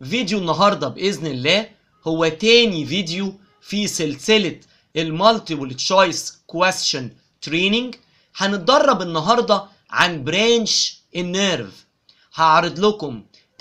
فيديو النهارده باذن الله هو تاني فيديو في سلسله المالتيبل تشويس كويستشن تريننج هنتدرب النهارده عن برانش النيرف هعرض لكم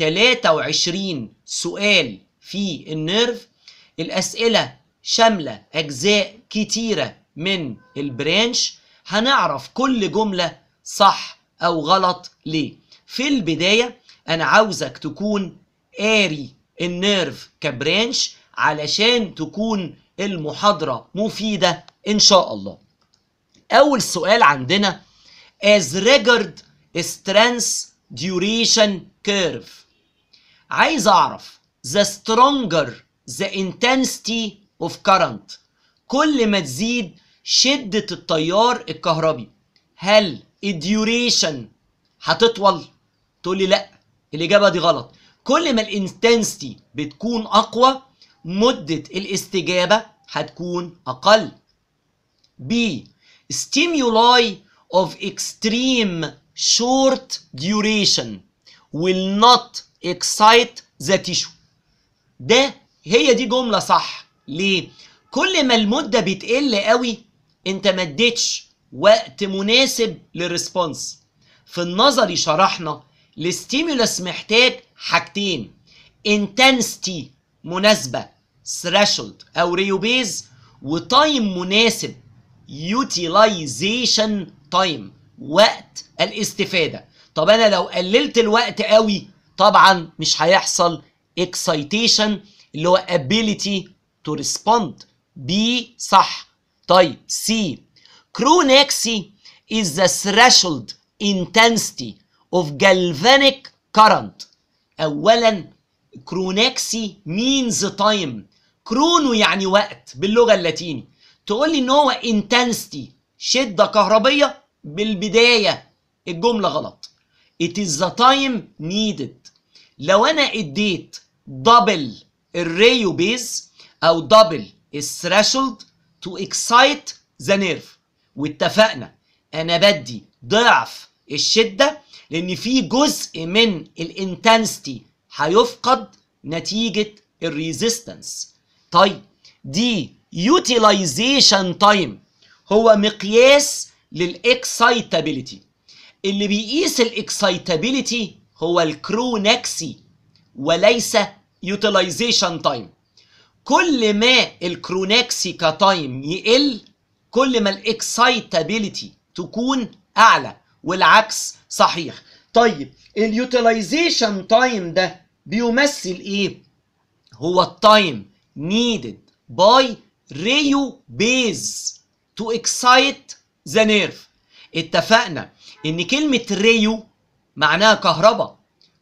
23 سؤال في النيرف الاسئله شامله اجزاء كتيره من البرانش هنعرف كل جمله صح او غلط ليه في البدايه انا عاوزك تكون قاري النيرف كبرانش علشان تكون المحاضره مفيده ان شاء الله اول سؤال عندنا as regard strength duration curve عايز اعرف the stronger the intensity of current كل ما تزيد شدة التيار الكهربي هل الديوريشن هتطول تقول لي لا الإجابة دي غلط كل ما الانتنسيتي بتكون أقوى مدة الاستجابة هتكون أقل B stimuli of extreme short duration will not excite the tissue ده هي دي جملة صح ليه؟ كل ما المدة بتقل قوي انت ما اديتش وقت مناسب للريسبونس في النظري شرحنا الستيمولس محتاج حاجتين intensity مناسبة threshold او ريوبيز وتايم مناسب utilization time وقت الاستفادة طب انا لو قللت الوقت قوي طبعا مش هيحصل excitation اللي هو ability to respond B صح طيب C Chronexy is the threshold intensity of galvanic current أولا Chronexy means time كرونو يعني وقت باللغة اللاتيني تقول لي ان هو intensity شدة كهربية بالبداية الجملة غلط it is the time needed لو انا اديت دبل الريو بيز او دبل الثريشولد تو اكسايت ذا نيرف واتفقنا انا بدي ضعف الشده لان في جزء من الانتنسيتي هيفقد نتيجه الريزيستنس طيب دي يوتيلايزيشن تايم هو مقياس للاكسايتابيليتي اللي بيقيس الاكسايتابيليتي هو الكرونكسي وليس يوتيلايزيشن تايم كل ما الكرونكسي كتايم يقل كل ما الاكسايتابيليتي تكون اعلى والعكس صحيح طيب اليوتيلايزيشن تايم ده بيمثل ايه هو التايم needed by ريو بيز to excite the nerve اتفقنا ان كلمة ريو معناها كهرباء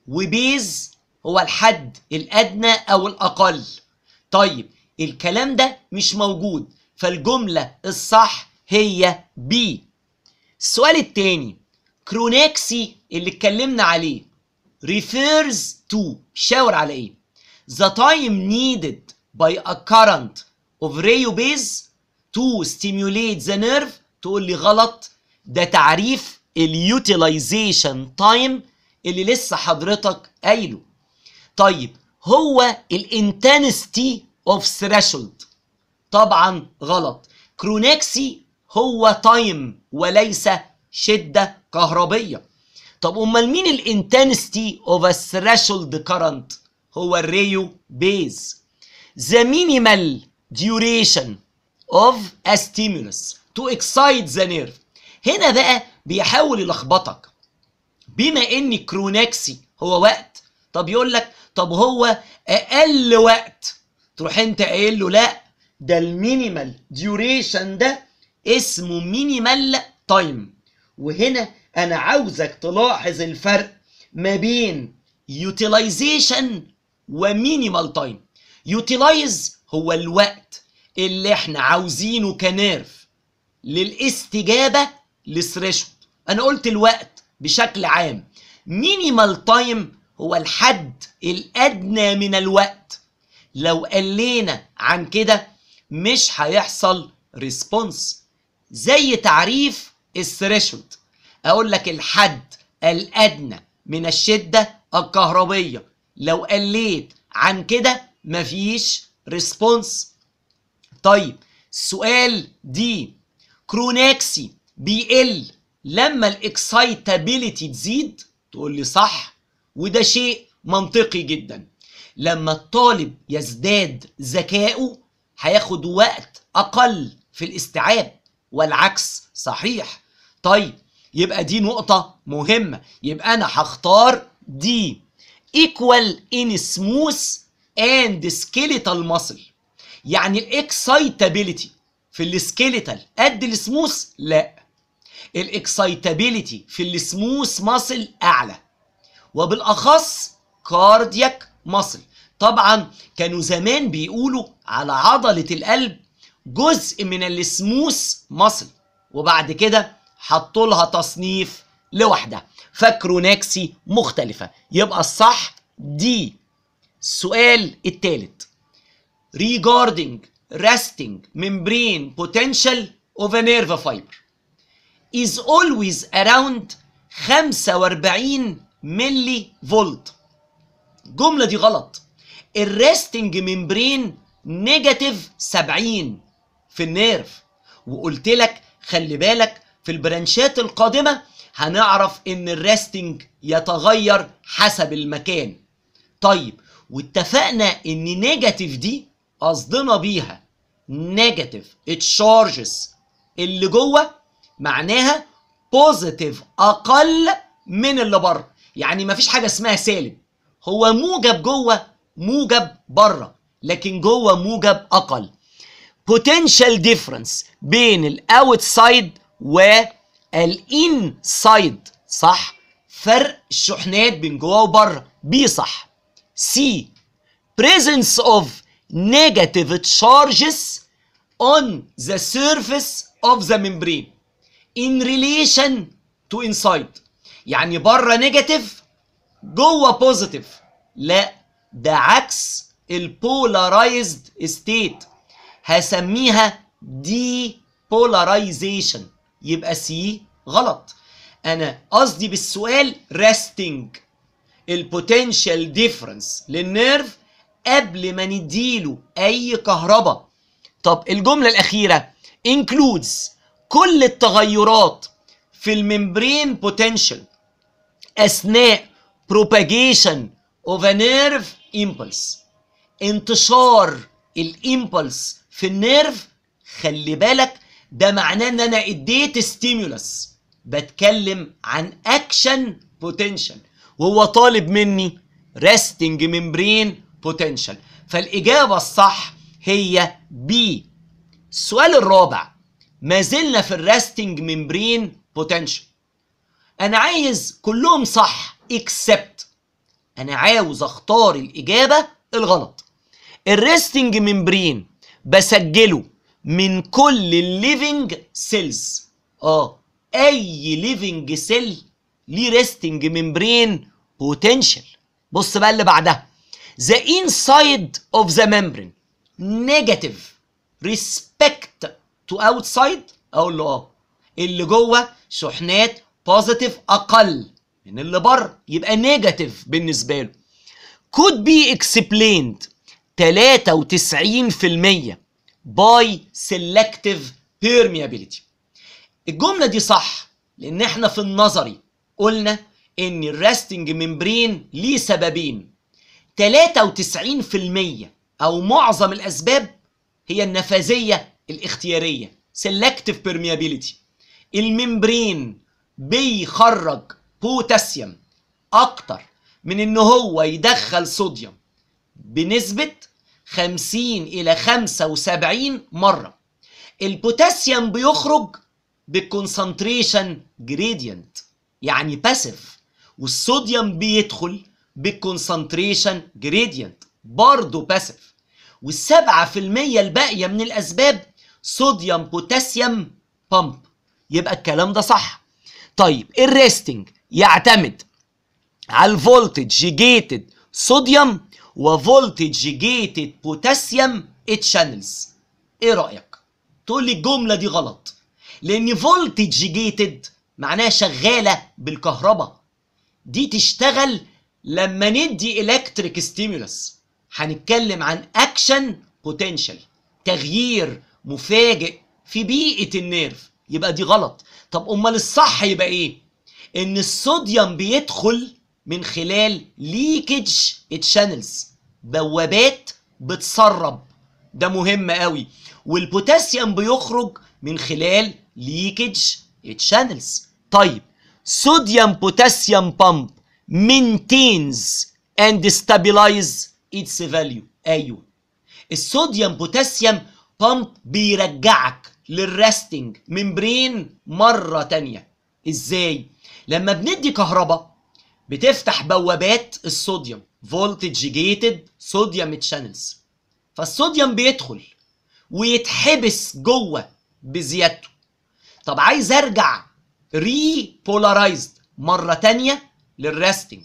وبيز هو الحد الادنى او الاقل طيب الكلام ده مش موجود فالجملة الصح هي بي السؤال التاني كرونكسي اللي اتكلمنا عليه refers to شاور على ايه the time needed by a current of radio base to stimulate the nerve تقول لي غلط ده تعريف اليوتيلايزيشن تايم اللي لسه حضرتك قايله طيب هو الانتنستي اوف ثريشولد طبعا غلط كرونكسي هو تايم وليس شده كهربيه طب امال مين الانتنستي اوف الثريشولد كرنت هو الريو بيز the minimal duration of a stimulus to excite the nerve هنا بقى بيحاول يلخبطك بما ان كرونكسي هو وقت طب يقول لك طب هو اقل وقت تروح انت قايل له لا ده المينيمال ديوريشن ده اسمه مينيمال تايم وهنا انا عاوزك تلاحظ الفرق ما بين يوتيلايزيشن ومينيمال تايم يوتيلايز هو الوقت اللي احنا عاوزينه كنيرف للاستجابه للثريشولد انا قلت الوقت بشكل عام مينيمال تايم هو الحد الادنى من الوقت لو قلينا عن كده مش هيحصل ريسبونس زي تعريف الثريشولد اقول لك الحد الادنى من الشده الكهربيه لو قليت عن كده مفيش ريسبونس طيب السؤال دي كروناكسي بيقل لما الاكسايتابيليتي تزيد تقول لي صح وده شيء منطقي جدا لما الطالب يزداد ذكائه هياخد وقت اقل في الاستيعاب والعكس صحيح طيب يبقى دي نقطة مهمة يبقى أنا هختار دي equal in smooth and skeletal muscle يعني الاكسايتابيليتي في السكيليتال قد السموث لا الاكسايتابيليتي في السموث ماسل اعلى وبالاخص كاردياك ماسل طبعا كانوا زمان بيقولوا على عضله القلب جزء من السموث ماسل وبعد كده حطوا لها تصنيف لوحدها فكروناكسي مختلفه يبقى الصح دي السؤال الثالث regarding resting membrane potential of a nerve fiber is always around 45 ملي فولت الجملة دي غلط الريستنج ممبرين نيجاتيف 70 في النيرف وقلت لك خلي بالك في البرانشات القادمة هنعرف ان الريستنج يتغير حسب المكان طيب واتفقنا ان نيجاتيف دي قصدنا بيها نيجاتيف التشارجز اللي جوه معناها بوزيتيف اقل من اللي بره يعني مفيش حاجه اسمها سالب هو موجب جوه موجب بره لكن جوه موجب اقل potential difference بين الاوتسايد والانسايد صح فرق الشحنات بين جوه وبره بي صح سي presence of negative charges on the surface of the membrane in relation to inside يعني بره نيجاتيف جوه بوزيتيف لا ده عكس البولارايزد ستيت هسميها دي بولاريزيشن يبقى سي غلط انا قصدي بالسؤال ريستنج البوتنشال ديفرنس للنيرف قبل ما نديله اي كهرباء طب الجمله الاخيره includes كل التغيرات في الممبرين بوتنشال اثناء propagation of a nerve impulse انتشار الامبلس في النيرف خلي بالك ده معناه ان انا اديت ستيمولس بتكلم عن اكشن بوتنشال وهو طالب مني ريستنج ممبرين بوتنشال فالاجابه الصح هي بي السؤال الرابع ما زلنا في الريستنج ممبرين بوتنشال انا عايز كلهم صح اكسبت انا عاوز اختار الاجابه الغلط الريستنج ممبرين بسجله من كل الليفنج سيلز اه اي ليفنج سيل ليه ريستنج ممبرين بوتنشال بص بقى اللي بعدها the inside of the membrane negative respect to outside اقول له اه اللي جوه شحنات بوزيتيف اقل من اللي بره يبقى نيجاتيف بالنسبه له could be explained 93% by selective permeability الجمله دي صح لان احنا في النظري قلنا ان الريستنج ممبرين ليه سببين 93% او معظم الاسباب هي النفاذيه الاختياريه selective permeability الممبرين بيخرج بوتاسيوم اكتر من ان هو يدخل صوديوم بنسبة 50 إلى 75 مرة البوتاسيوم بيخرج بالكونسنتريشن جريدينت يعني باسيف والصوديوم بيدخل بالكونسنتريشن جريدينت برضه باسيف والسبعة في المية الباقية من الأسباب صوديوم بوتاسيوم بامب يبقى الكلام ده صح طيب الريستنج يعتمد على الفولتج جيتد صوديوم وفولتج جيتد بوتاسيوم تشانلز ايه رايك تقول لي الجمله دي غلط لان فولتج جيتد معناها شغاله بالكهرباء دي تشتغل لما ندي الكتريك ستيمولس هنتكلم عن اكشن بوتنشال تغيير مفاجئ في بيئه النيرف يبقى دي غلط طب امال الصح يبقى ايه ان الصوديوم بيدخل من خلال ليكج تشانلز بوابات بتسرب ده مهم قوي والبوتاسيوم بيخرج من خلال ليكج تشانلز طيب صوديوم بوتاسيوم بامب maintains and stabilize its value ايوه الصوديوم بوتاسيوم بامب بيرجعك للريستنج ممبرين مره تانية ازاي لما بندي كهرباء بتفتح بوابات الصوديوم فولتج جيتد صوديوم تشانلز فالصوديوم بيدخل ويتحبس جوه بزيادته طب عايز ارجع ري بولارايزد مره تانية للريستنج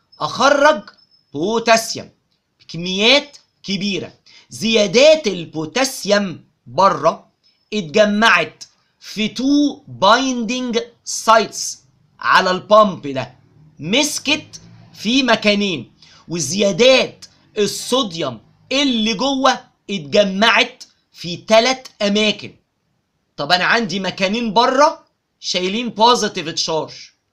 اخرج بوتاسيوم بكميات كبيره زيادات البوتاسيوم بره اتجمعت في تو بايندينج سايتس على البامب ده مسكت في مكانين وزيادات الصوديوم اللي جوه اتجمعت في ثلاث اماكن طب انا عندي مكانين بره شايلين بوزيتيف تشارج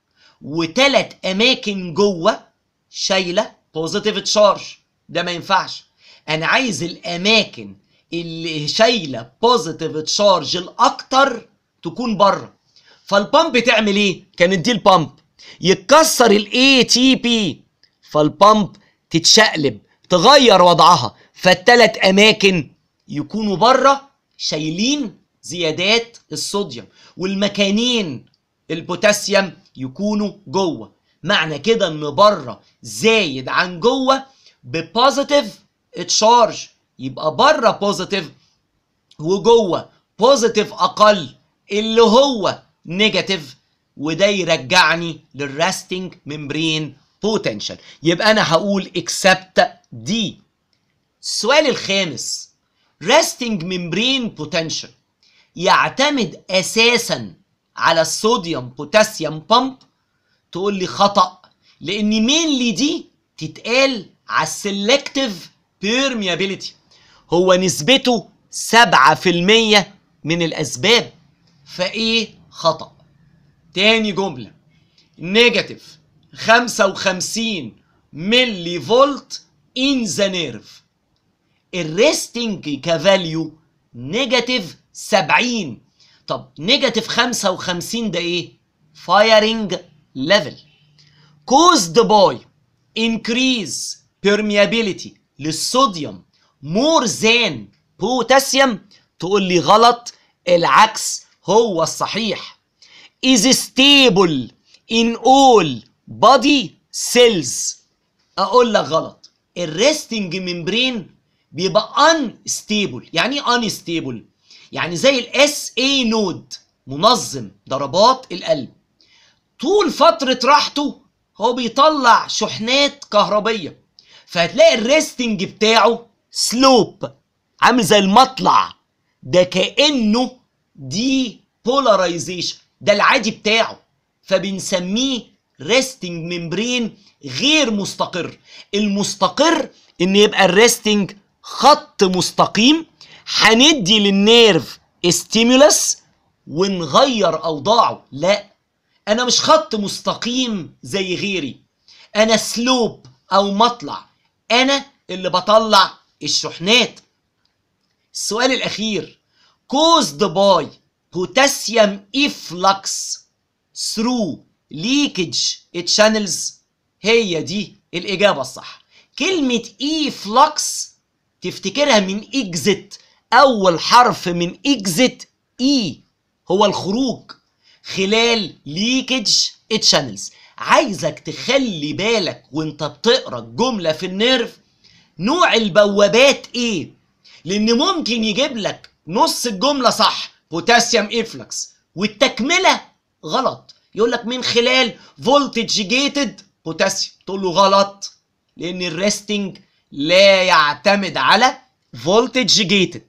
وثلاث اماكن جوه شايله بوزيتيف تشارج ده ما ينفعش انا عايز الاماكن اللي شايله بوزيتيف تشارج الاكتر تكون بره فالبامب تعمل ايه كانت دي البامب يتكسر الاي تي بي فالبامب تتشقلب تغير وضعها فالتلات اماكن يكونوا بره شايلين زيادات الصوديوم والمكانين البوتاسيوم يكونوا جوه معنى كده ان بره زايد عن جوه ببوزيتيف تشارج يبقى بره بوزيتيف وجوه بوزيتيف اقل اللي هو نيجاتيف وده يرجعني للريستنج ممبرين بوتنشال يبقى انا هقول اكسبت دي السؤال الخامس resting membrane potential يعتمد اساسا على الصوديوم بوتاسيوم بامب تقول لي خطا لان مينلي دي تتقال على السلكتيف بيرميابيليتي هو نسبته 7% من الاسباب فايه خطا تاني جمله نيجاتيف 55 ملي فولت ان ذا نيرف الريستنج كفاليو نيجاتيف 70 طب نيجاتيف 55 ده ايه فايرنج ليفل caused by increase permeability للصوديوم more than potassium تقول لي غلط العكس هو الصحيح is stable in all body cells اقول لك غلط الريستنج ممبرين بيبقى unstable يعني ايه unstable يعني زي الاس اي نود منظم ضربات القلب طول فترة راحته هو بيطلع شحنات كهربية فهتلاقي الريستنج بتاعه سلوب عامل زي المطلع ده كأنه دي بولاريزيشن ده العادي بتاعه فبنسميه ريستنج ممبرين غير مستقر المستقر ان يبقى الريستنج خط مستقيم هندي للنيرف ستيمولس ونغير اوضاعه لا انا مش خط مستقيم زي غيري انا سلوب او مطلع انا اللي بطلع الشحنات السؤال الاخير caused by potassium efflux through leakage channels هي دي الاجابه الصح كلمه efflux تفتكرها من exit اول حرف من exit e هو الخروج خلال ليكج تشانلز عايزك تخلي بالك وانت بتقرا الجمله في النيرف نوع البوابات ايه لان ممكن يجيب لك نص الجمله صح بوتاسيوم افلكس والتكمله غلط يقول لك من خلال فولتج جيتد بوتاسيوم تقول له غلط لان الريستنج لا يعتمد على فولتج جيتد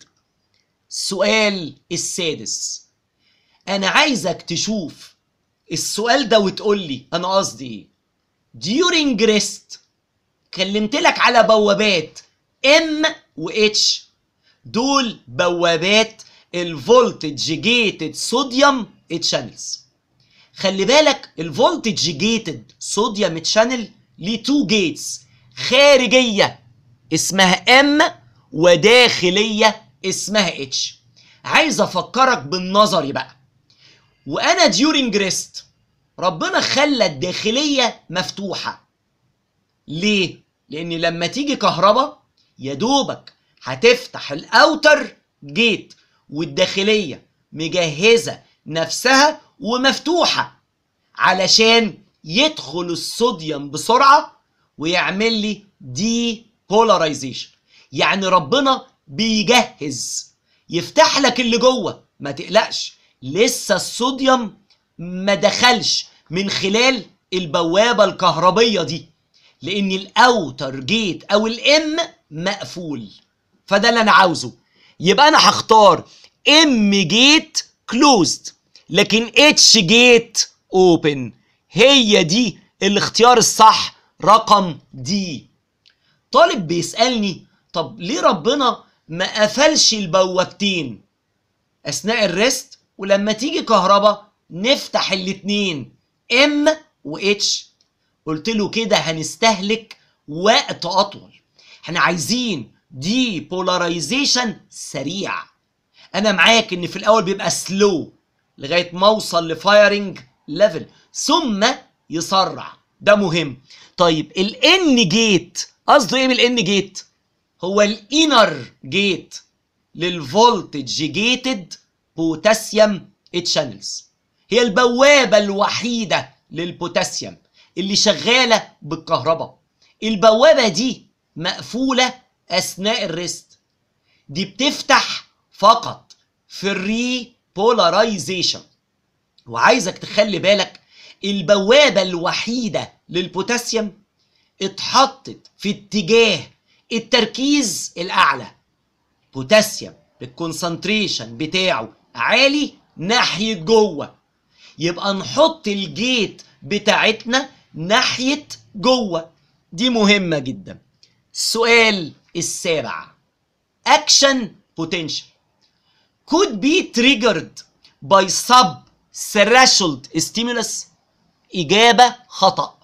السؤال السادس انا عايزك تشوف السؤال ده وتقول لي انا قصدي ايه during rest كلمت لك على بوابات ام واتش دول بوابات الفولتج جيتد صوديوم تشانلز خلي بالك الفولتج جيتد صوديوم تشانل ليه تو جيتس خارجيه اسمها ام وداخليه اسمها اتش عايز افكرك بالنظري بقى وانا ديورنج ريست ربنا خلى الداخليه مفتوحه ليه لان لما تيجي كهرباء يا دوبك هتفتح الاوتر جيت والداخليه مجهزه نفسها ومفتوحه علشان يدخل الصوديوم بسرعه ويعمل لي دي بولاريزيشن يعني ربنا بيجهز يفتح لك اللي جوه ما تقلقش لسه الصوديوم ما دخلش من خلال البوابه الكهربيه دي لان الاوتر جيت او الام مقفول فده اللي انا عاوزه يبقى انا هختار ام جيت كلوزد لكن اتش جيت اوبن هي دي الاختيار الصح رقم دي طالب بيسالني طب ليه ربنا ما قفلش البوابتين اثناء الريست ولما تيجي كهرباء نفتح الاتنين ام واتش قلت له كده هنستهلك وقت اطول احنا عايزين دي بولاريزيشن سريع انا معاك ان في الاول بيبقى سلو لغايه ما اوصل لفايرنج ليفل ثم يسرع ده مهم طيب الان جيت قصده ايه بالان جيت هو الانر جيت للفولتج جيتد بوتاسيوم تشانلز هي البوابه الوحيده للبوتاسيوم اللي شغاله بالكهرباء البوابه دي مقفوله اثناء الريست دي بتفتح فقط في الري بولاريزيشن وعايزك تخلي بالك البوابه الوحيده للبوتاسيوم اتحطت في اتجاه التركيز الاعلى بوتاسيوم الكونسنتريشن بتاعه عالي ناحيه جوه يبقى نحط الجيت بتاعتنا ناحيه جوه دي مهمه جدا السؤال السابع action potential could be triggered by sub threshold stimulus إجابة خطأ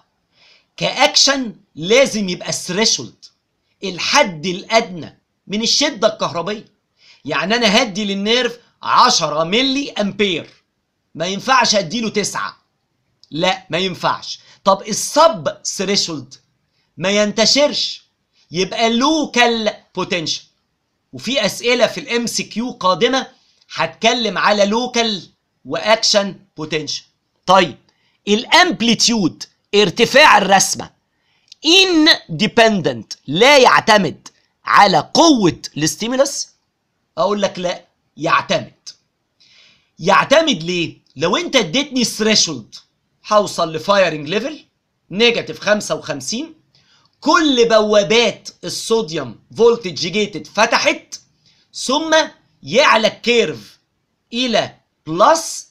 كأكشن لازم يبقى threshold الحد الأدنى من الشدة الكهربية يعني أنا هدي للنيرف 10 ملي أمبير ما ينفعش أديله 9 لا ما ينفعش طب السب ثريشولد ما ينتشرش يبقى لوكال بوتنشال وفي اسئله في الام سي كيو قادمه هتكلم على لوكال واكشن بوتنشال طيب الامبليتيود ارتفاع الرسمه ان ديبندنت لا يعتمد على قوه الاستيمولس اقول لك لا يعتمد يعتمد ليه لو انت اديتني ثريشولد هوصل لفايرنج ليفل نيجاتيف 55 كل بوابات الصوديوم فولتج جيتد فتحت ثم يعلى الكيرف الى بلس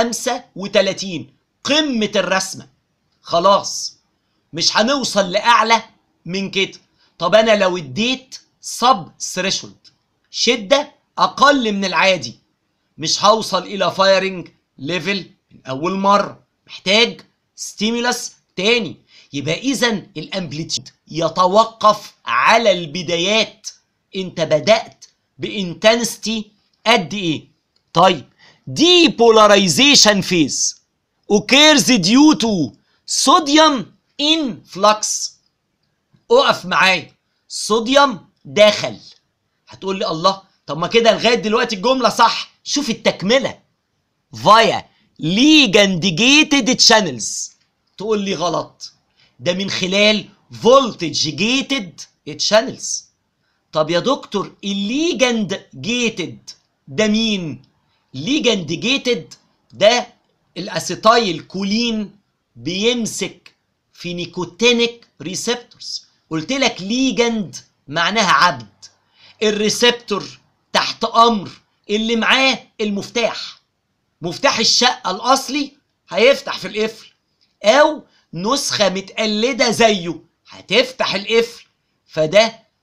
35 قمه الرسمه خلاص مش هنوصل لاعلى من كده طب انا لو اديت سب ثريشولد شده اقل من العادي مش هوصل الى فايرنج ليفل من اول مره محتاج ستيمولس تاني يبقى اذا الامبليتيود يتوقف على البدايات انت بدات بانتنستي قد ايه طيب دي بولاريزيشن فيز occurs due to sodium influx اقف معايا صوديوم دخل هتقول لي الله طب ما كده لغايه دلوقتي الجمله صح شوف التكمله فايا ليجانديجيتد تشانلز تقول لي غلط ده من خلال فولتج جيتد تشانلز طب يا دكتور الليجند جيتد ده مين ليجند جيتد ده الاسيتايل كولين بيمسك في نيكوتينيك ريسبتورز قلت لك ليجند معناها عبد الريسبتور تحت امر اللي معاه المفتاح مفتاح الشقه الاصلي هيفتح في القفل او نسخه متقلده زيه هتفتح القفل فده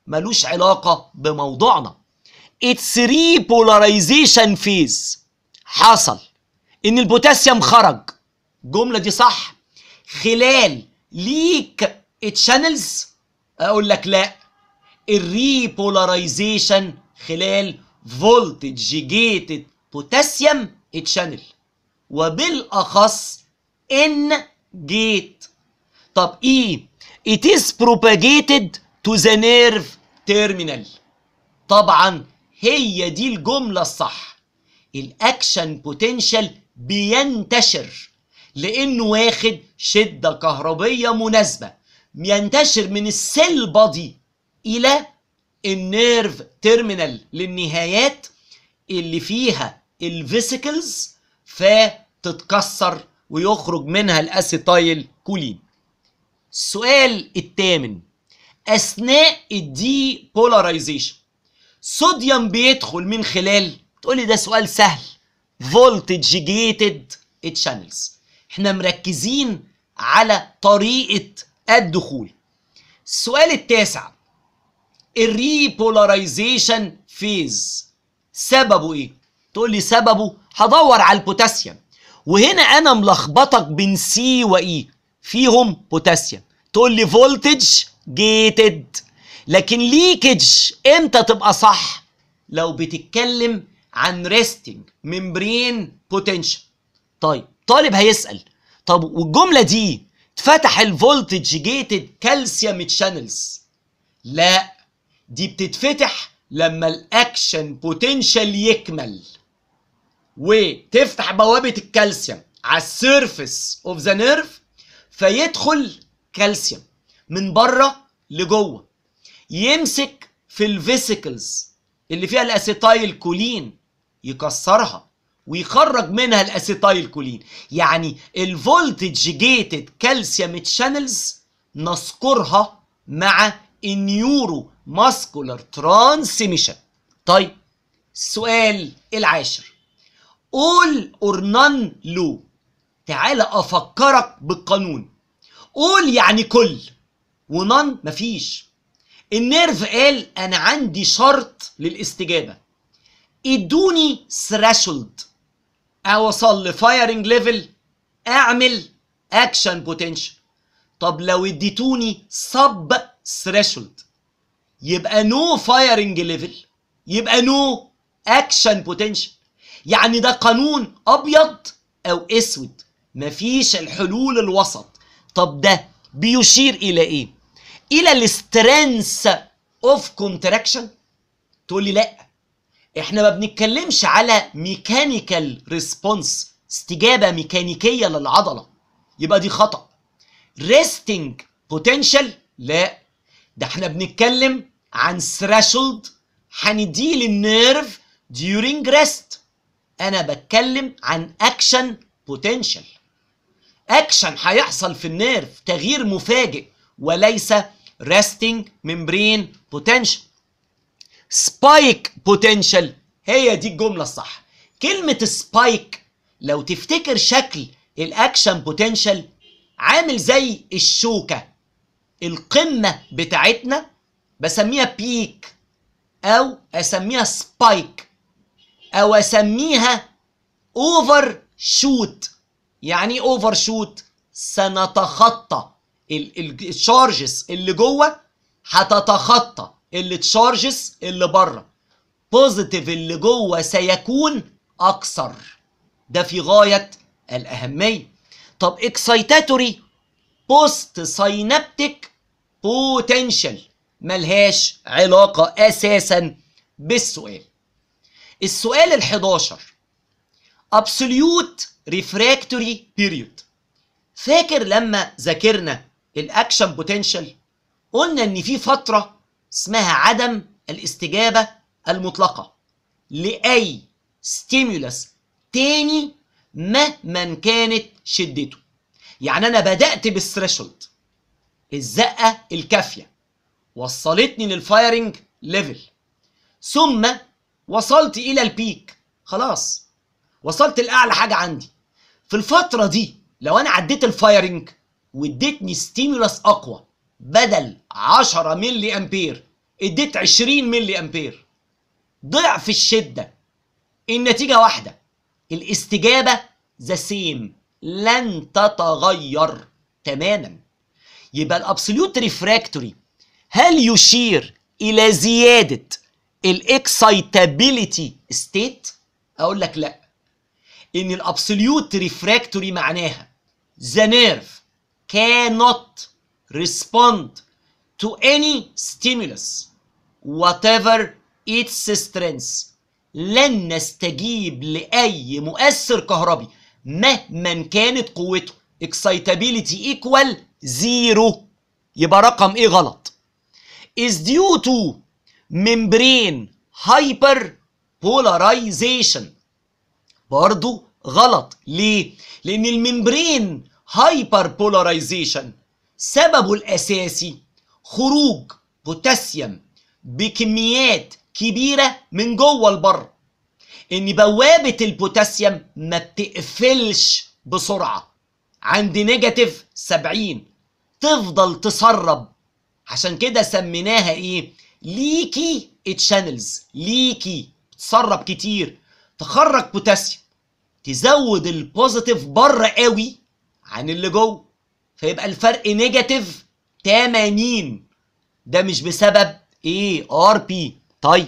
ملوش علاقة بموضوعنا its repolarization phase حصل ان البوتاسيوم خرج الجملة دي صح خلال ليك تشانلز اقول لك لا الريبولاريزيشن خلال فولتج جيتد بوتاسيوم تشانل وبالاخص ان جيت طب ايه it is propagated to the nerve terminal طبعا هي دي الجملة الصح الاكشن بوتنشال بينتشر لانه واخد شدة كهربية مناسبة ينتشر من السيل بادي الى النيرف تيرمينال للنهايات اللي فيها الفيسيكلز فتتكسر ويخرج منها الاسيتايل كولين السؤال الثامن اثناء الدي بولاريزيشن صوديوم بيدخل من خلال تقولي ده سؤال سهل فولتج جيتد تشانلز احنا مركزين على طريقه الدخول السؤال التاسع الريبولاريزيشن فيز سببه ايه تقول لي سببه هدور على البوتاسيوم وهنا انا ملخبطك بين سي واي فيهم بوتاسيوم تقول لي فولتج جيتد لكن ليكج امتى تبقى صح لو بتتكلم عن ريستنج ممبرين بوتنشال طيب طالب هيسال طب والجمله دي اتفتح الفولتج جيتد كالسيوم تشانلز لا دي بتتفتح لما الاكشن بوتنشال يكمل وتفتح بوابه الكالسيوم على السيرفيس اوف ذا نيرف فيدخل كالسيوم من بره لجوه يمسك في الفيسيكلز اللي فيها الاسيتايل كولين يكسرها ويخرج منها الاسيتايل كولين يعني الفولتج جيتد كالسيوم تشانلز نذكرها مع النيورو ماسكولار ترانسميشن طيب السؤال العاشر all or none law تعال افكرك بالقانون all يعني كل ونان مفيش النيرف قال انا عندي شرط للاستجابه ادوني ثريشولد اوصل لفايرنج ليفل اعمل اكشن بوتنشال طب لو اديتوني سب ثريشولد يبقى نو فايرنج ليفل يبقى نو اكشن بوتنشال يعني ده قانون ابيض او اسود مفيش الحلول الوسط طب ده بيشير الى ايه الى السترينث اوف كونتراكشن تقول لي لا احنا ما بنتكلمش على ميكانيكال ريسبونس استجابه ميكانيكيه للعضله يبقى دي خطا ريستنج بوتنشال لا ده احنا بنتكلم عن ثريشولد هنديه للنيرف during rest انا بتكلم عن اكشن بوتنشال اكشن هيحصل في النيرف تغيير مفاجئ وليس resting membrane potential spike potential هي دي الجملة الصح كلمة spike لو تفتكر شكل الاكشن بوتنشال عامل زي الشوكة القمة بتاعتنا بسميها بيك او اسميها سبايك او اسميها اوفر شوت يعني اوفر شوت سنتخطى الشارجز اللي جوه هتتخطى التشارجز اللي بره بوزيتيف اللي جوه سيكون اكثر ده في غايه الاهميه طب اكسايتاتوري بوست ساينابتيك بوتنشال ملهاش علاقه اساسا بالسؤال السؤال ال11 absolute refractory period فاكر لما ذاكرنا الاكشن بوتنشال قلنا ان في فتره اسمها عدم الاستجابه المطلقه لاي ستيمولس تاني مهما كانت شدته يعني انا بدات بالثريشولد الزقه الكافيه وصلتني للفايرنج ليفل ثم وصلت الى البيك خلاص وصلت لاعلى حاجه عندي في الفتره دي لو انا عديت الفايرنج واديتني ستيمولس اقوى بدل 10 ملي امبير اديت 20 ملي امبير ضعف الشده النتيجه واحده الاستجابه ذا سيم لن تتغير تماما يبقى الابسوليوت ريفراكتوري هل يشير الى زياده الاكسايتابيليتي ستيت اقول لك لا ان الابسوليوت ريفراكتوري معناها the nerve cannot respond to any stimulus whatever its strength لن نستجيب لأي مؤثر كهربي مهما كانت قوته excitability equal zero يبقى رقم ايه غلط is due to membrane hyperpolarization برضو غلط ليه؟ لأن الممبرين hyperpolarization سببه الأساسي خروج بوتاسيوم بكميات كبيرة من جوه لبره إن بوابة البوتاسيوم ما بتقفلش بسرعة عند نيجاتيف 70 تفضل تسرب عشان كده سميناها ايه ليكي تشانلز ليكي بتسرب كتير تخرج بوتاسيوم تزود البوزيتيف بره قوي عن اللي جوه فيبقى الفرق نيجاتيف 80 ده مش بسبب ايه ار بي طيب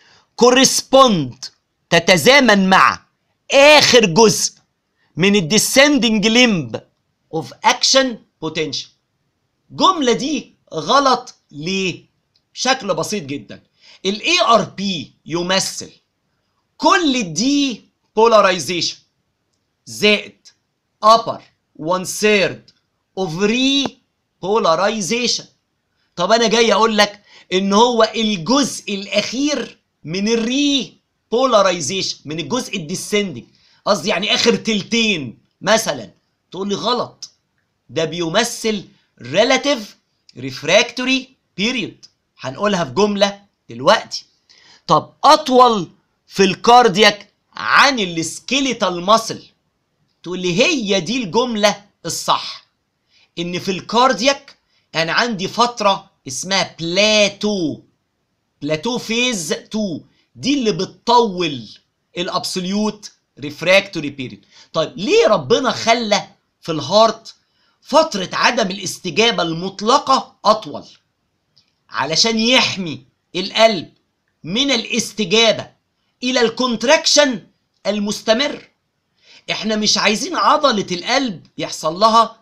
كورسبوند تتزامن مع اخر جزء من الديسندنج ليمب اوف اكشن بوتنشال الجمله دي غلط ليه بشكل بسيط جدا الاي ار بي يمثل كل الدي بولاريزيشن زائد upper one third of repolarization طب انا جاي اقول لك ان هو الجزء الاخير من الري بولاريزيشن من الجزء الديسندنج قصدي يعني اخر تلتين مثلا تقول لي غلط ده بيمثل relative refractory period هنقولها في جمله دلوقتي طب اطول في الكاردياك عن السكيليتال ماسل تقول لي هي دي الجمله الصح ان في الكاردياك انا عندي فتره اسمها بلاتو بلاتو فيز 2 دي اللي بتطول الابسوليوت ريفراكتوري بيريد طيب ليه ربنا خلى في الهارت فتره عدم الاستجابه المطلقه اطول علشان يحمي القلب من الاستجابه الى الكونتراكشن المستمر احنا مش عايزين عضله القلب يحصل لها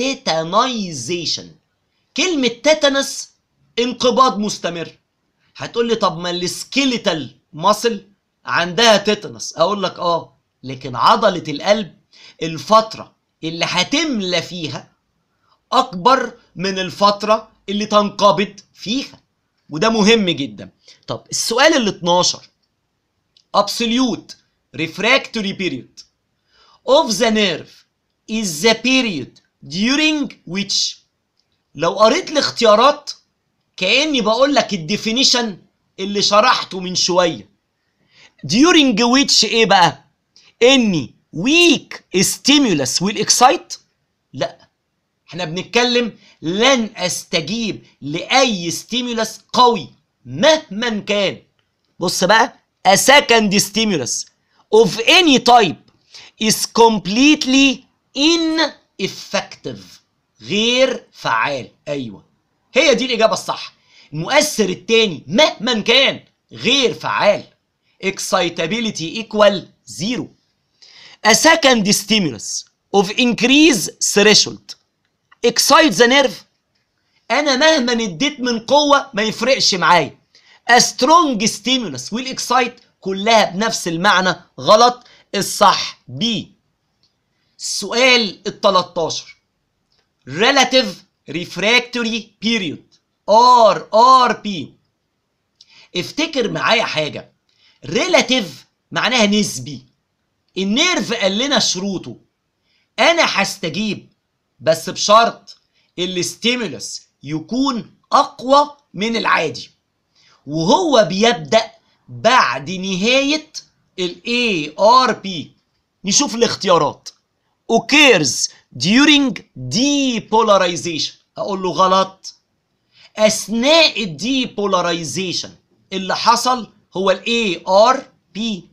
تيتانايزيشن كلمه تيتانس انقباض مستمر هتقول لي طب ما السكيليتال ماسل عندها تيتانس اقول لك اه لكن عضله القلب الفتره اللي هتملى فيها اكبر من الفتره اللي تنقبض فيها وده مهم جدا طب السؤال ال 12 absolute refractory period of the nerve is the period during which لو قريت الاختيارات كاني بقول لك الديفينيشن اللي شرحته من شويه during which ايه بقى اني weak stimulus will excite لا احنا بنتكلم لن استجيب لاي ستيمولس قوي مهما كان بص بقى a second stimulus of any type is completely ineffective غير فعال ايوه هي دي الاجابه الصح المؤثر الثاني مهما كان غير فعال excitability equal zero a second stimulus of increase threshold excite the nerve انا مهما اديت من قوه ما يفرقش معايا a strong stimulus will excite كلها بنفس المعنى غلط الصح B السؤال ال 13 relative refractory period RRP افتكر معايا حاجه relative معناها نسبي النيرف قال لنا شروطه انا هستجيب بس بشرط الستيمولس يكون اقوى من العادي وهو بيبدا بعد نهايه الاي ار بي نشوف الاختيارات occurs during depolarization اقول له غلط اثناء الديبولاريزيشن اللي حصل هو الاي ار بي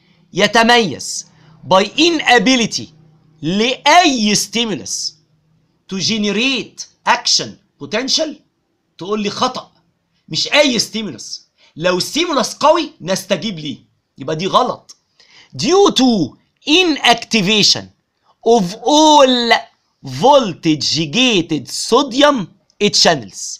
يتميز by inability لاي stimulus to generate action potential تقول لي خطأ مش اي ستيمولس لو ستيمولس قوي نستجيب ليه يبقى دي غلط due to inactivation of all voltage gated sodium channels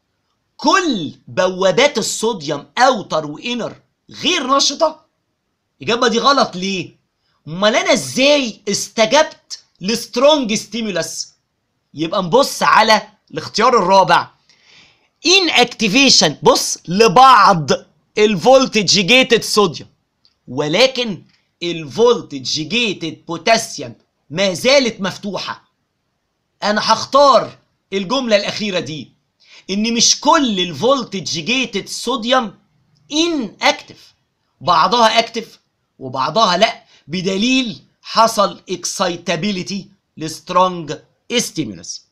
كل بوابات الصوديوم اوتر وانر غير نشطه الاجابه دي غلط ليه امال انا ازاي استجبت لسترونج ستيمولس يبقى نبص على الاختيار الرابع ان اكتيفيشن بص لبعض الفولتج جيتد صوديوم ولكن الفولتج جيتد بوتاسيوم ما زالت مفتوحه انا هختار الجمله الاخيره دي ان مش كل الفولتج جيتد صوديوم ان اكتف بعضها اكتف وبعضها لا بدليل حصل اكسايتابيليتي لسترونج ستيمولس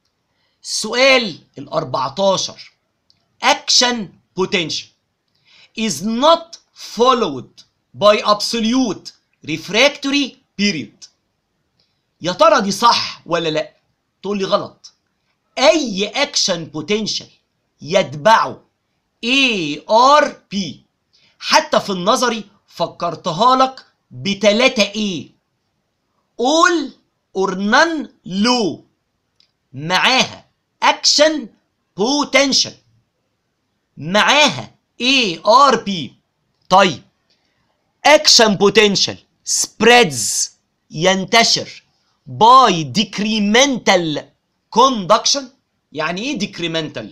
السؤال ال 14 action potential is not followed by absolute refractory period يا ترى دي صح ولا لا تقول لي غلط اي اكشن بوتنشال يتبعه اي ار بي حتى في النظري فكرتها لك بتلاتة ايه all or none low معاها اكشن بوتنشال معاها اي ار بي طيب اكشن بوتنشال spreads ينتشر باي ديكريمنتال كوندكشن يعني ايه ديكريمنتال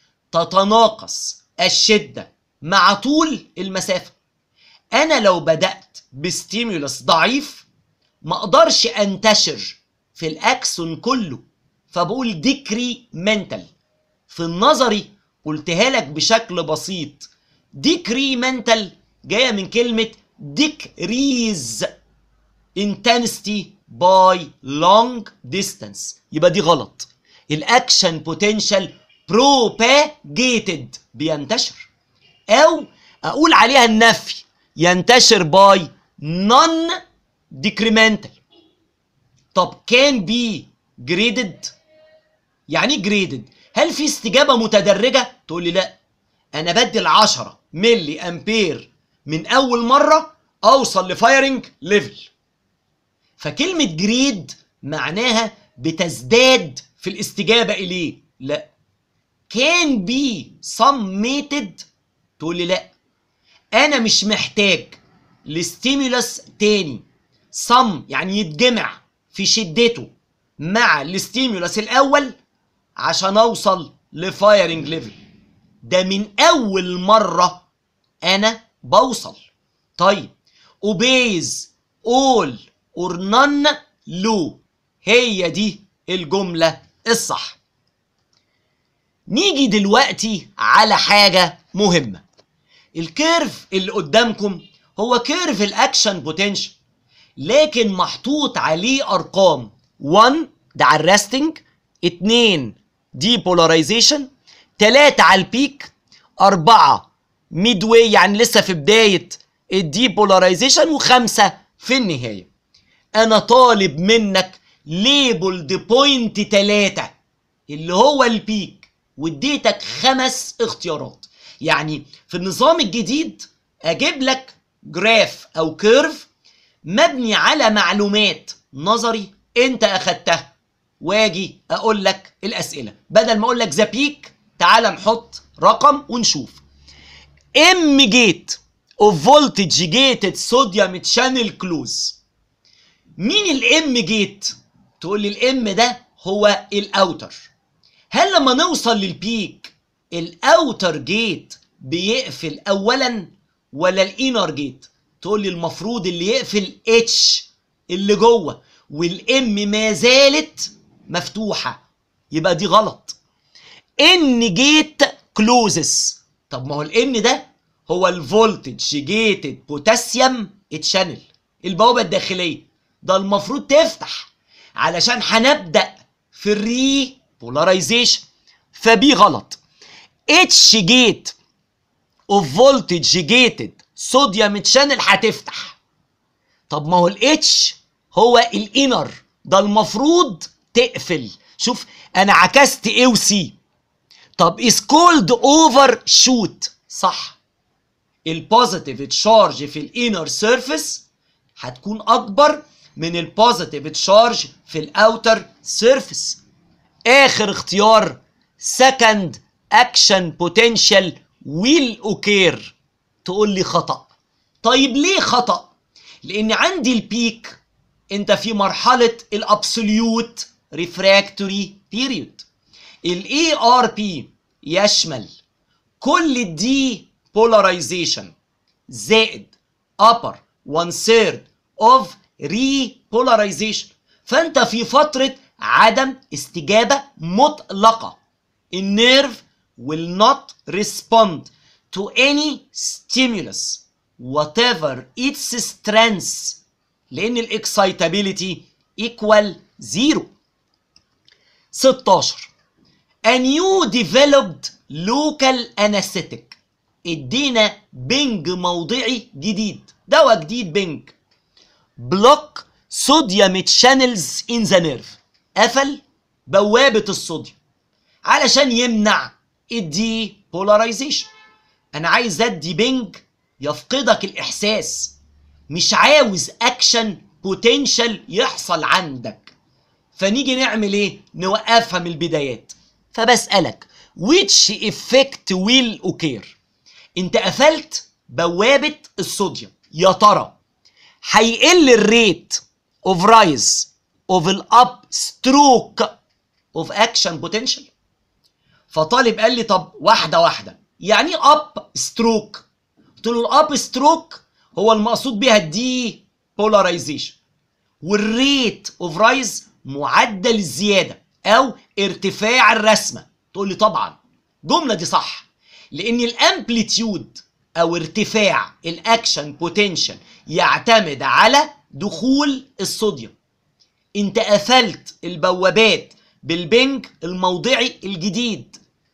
تتناقص الشده مع طول المسافه انا لو بدات بستيمولس ضعيف ما اقدرش انتشر في الاكسون كله فبقول ديكريمنتال في النظري قلتها لك بشكل بسيط ديكريمنتال جايه من كلمه ديكريز intensity by long distance يبقى دي غلط الاكشن بوتنشال propagated بينتشر او اقول عليها النفي ينتشر باي non decremental طب كان بي جريدد يعني ايه جريدد هل في استجابه متدرجه تقول لي لا انا بدي ال 10 ملي امبير من اول مره اوصل لفايرنج ليفل فكلمه جريد معناها بتزداد في الاستجابه اليه لا كان بي سميتد تقول لي لا انا مش محتاج لستيمولس تاني صم يعني يتجمع في شدته مع الستيمولس الاول عشان اوصل لفايرنج ليفل ده من اول مره انا بوصل طيب اوبيز اول اور نون لو هي دي الجمله الصح نيجي دلوقتي على حاجه مهمه الكيرف اللي قدامكم هو كيرف الاكشن بوتنشال لكن محطوط عليه ارقام 1 ده على الريستنج 2 دي بولاريزيشن 3 على البيك 4 ميد واي يعني لسه في بدايه الدي بولاريزيشن وخمسه في النهايه انا طالب منك ليبل بوينت 3 اللي هو البيك واديتك خمس اختيارات يعني في النظام الجديد اجيب لك جراف او كيرف مبني على معلومات نظري انت اخدتها واجي اقول لك الاسئله بدل ما اقول لك ذا بيك تعال نحط رقم ونشوف ام جيت اوف فولتج جيتد صوديوم تشانل كلوز مين الام جيت تقول لي الام ده هو الاوتر هل لما نوصل للبيك الاوتر جيت بيقفل اولا ولا الانر جيت تقول لي المفروض اللي يقفل اتش اللي جوه والام ما زالت مفتوحه يبقى دي غلط ان جيت كلوزس طب ما هو الان ده هو الفولتج جيتد بوتاسيوم اتشانل البوابه الداخليه ده المفروض تفتح علشان هنبدا في الري بولاريزيشن فبي غلط اتش جيت اوف فولتج جيتد صوديوم تشانل هتفتح طب ما هو الاتش هو الانر ده المفروض تقفل شوف انا عكست اي وسي طب is called اوفر شوت صح البوزيتيف تشارج في الانر سيرفيس هتكون اكبر من البوزيتيف تشارج في الاوتر سيرفيس اخر اختيار سكند اكشن بوتنشال ويل اوكير تقول لي خطا طيب ليه خطا لان عندي البيك انت في مرحله الابسوليوت ريفراكتوري بيريود الاي ار بي يشمل كل الدي بولاريزيشن زائد upper one third of repolarization فانت في فترة عدم استجابة مطلقة النيرف will not respond to any stimulus whatever its strength لان الاكسايتابيليتي equal zero 16 a new developed local anesthetic ادينا بنج موضعي جديد دواء جديد بنج بلوك صوديوم شانلز ان ذا نيرف قفل بوابه الصوديوم علشان يمنع الدي بولاريزيشن انا عايز ادي بنج يفقدك الاحساس مش عاوز اكشن بوتنشال يحصل عندك فنيجي نعمل ايه نوقفها من البدايات فبسالك which effect will occur انت قفلت بوابه الصوديوم يا ترى هيقل الريت اوف رايز اوف الاب ستروك اوف اكشن بوتنشال فطالب قال لي طب واحده واحده يعني ايه اب ستروك قلت له الاب ستروك هو المقصود بيها الدي بولاريزيشن والريت اوف رايز معدل الزياده او ارتفاع الرسمه تقول لي طبعا الجمله دي صح لان الامبليتيود او ارتفاع الاكشن بوتنشال يعتمد على دخول الصوديوم انت قفلت البوابات بالبنج الموضعي الجديد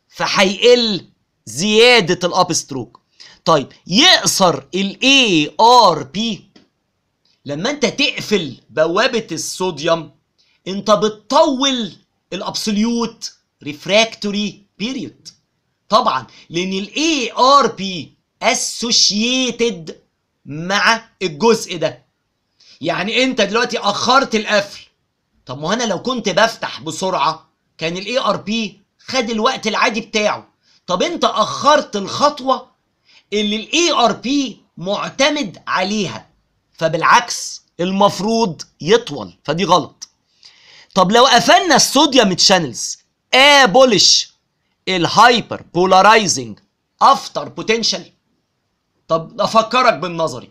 فهيقل زياده الاب ستروك طيب يقصر الاي ار بي لما انت تقفل بوابه الصوديوم انت بتطول الابسوليوت ريفراكتوري بيريود طبعا لان الاي ار بي اسوشيتد مع الجزء ده يعني انت دلوقتي اخرت القفل طب ما انا لو كنت بفتح بسرعه كان الاي ار بي خد الوقت العادي بتاعه طب انت اخرت الخطوه اللي الاي ار بي معتمد عليها فبالعكس المفروض يطول فدي غلط طب لو قفلنا الصوديوم تشانلز ابولش الهايبر بولارايزنج افتر بوتنشال طب افكرك بالنظري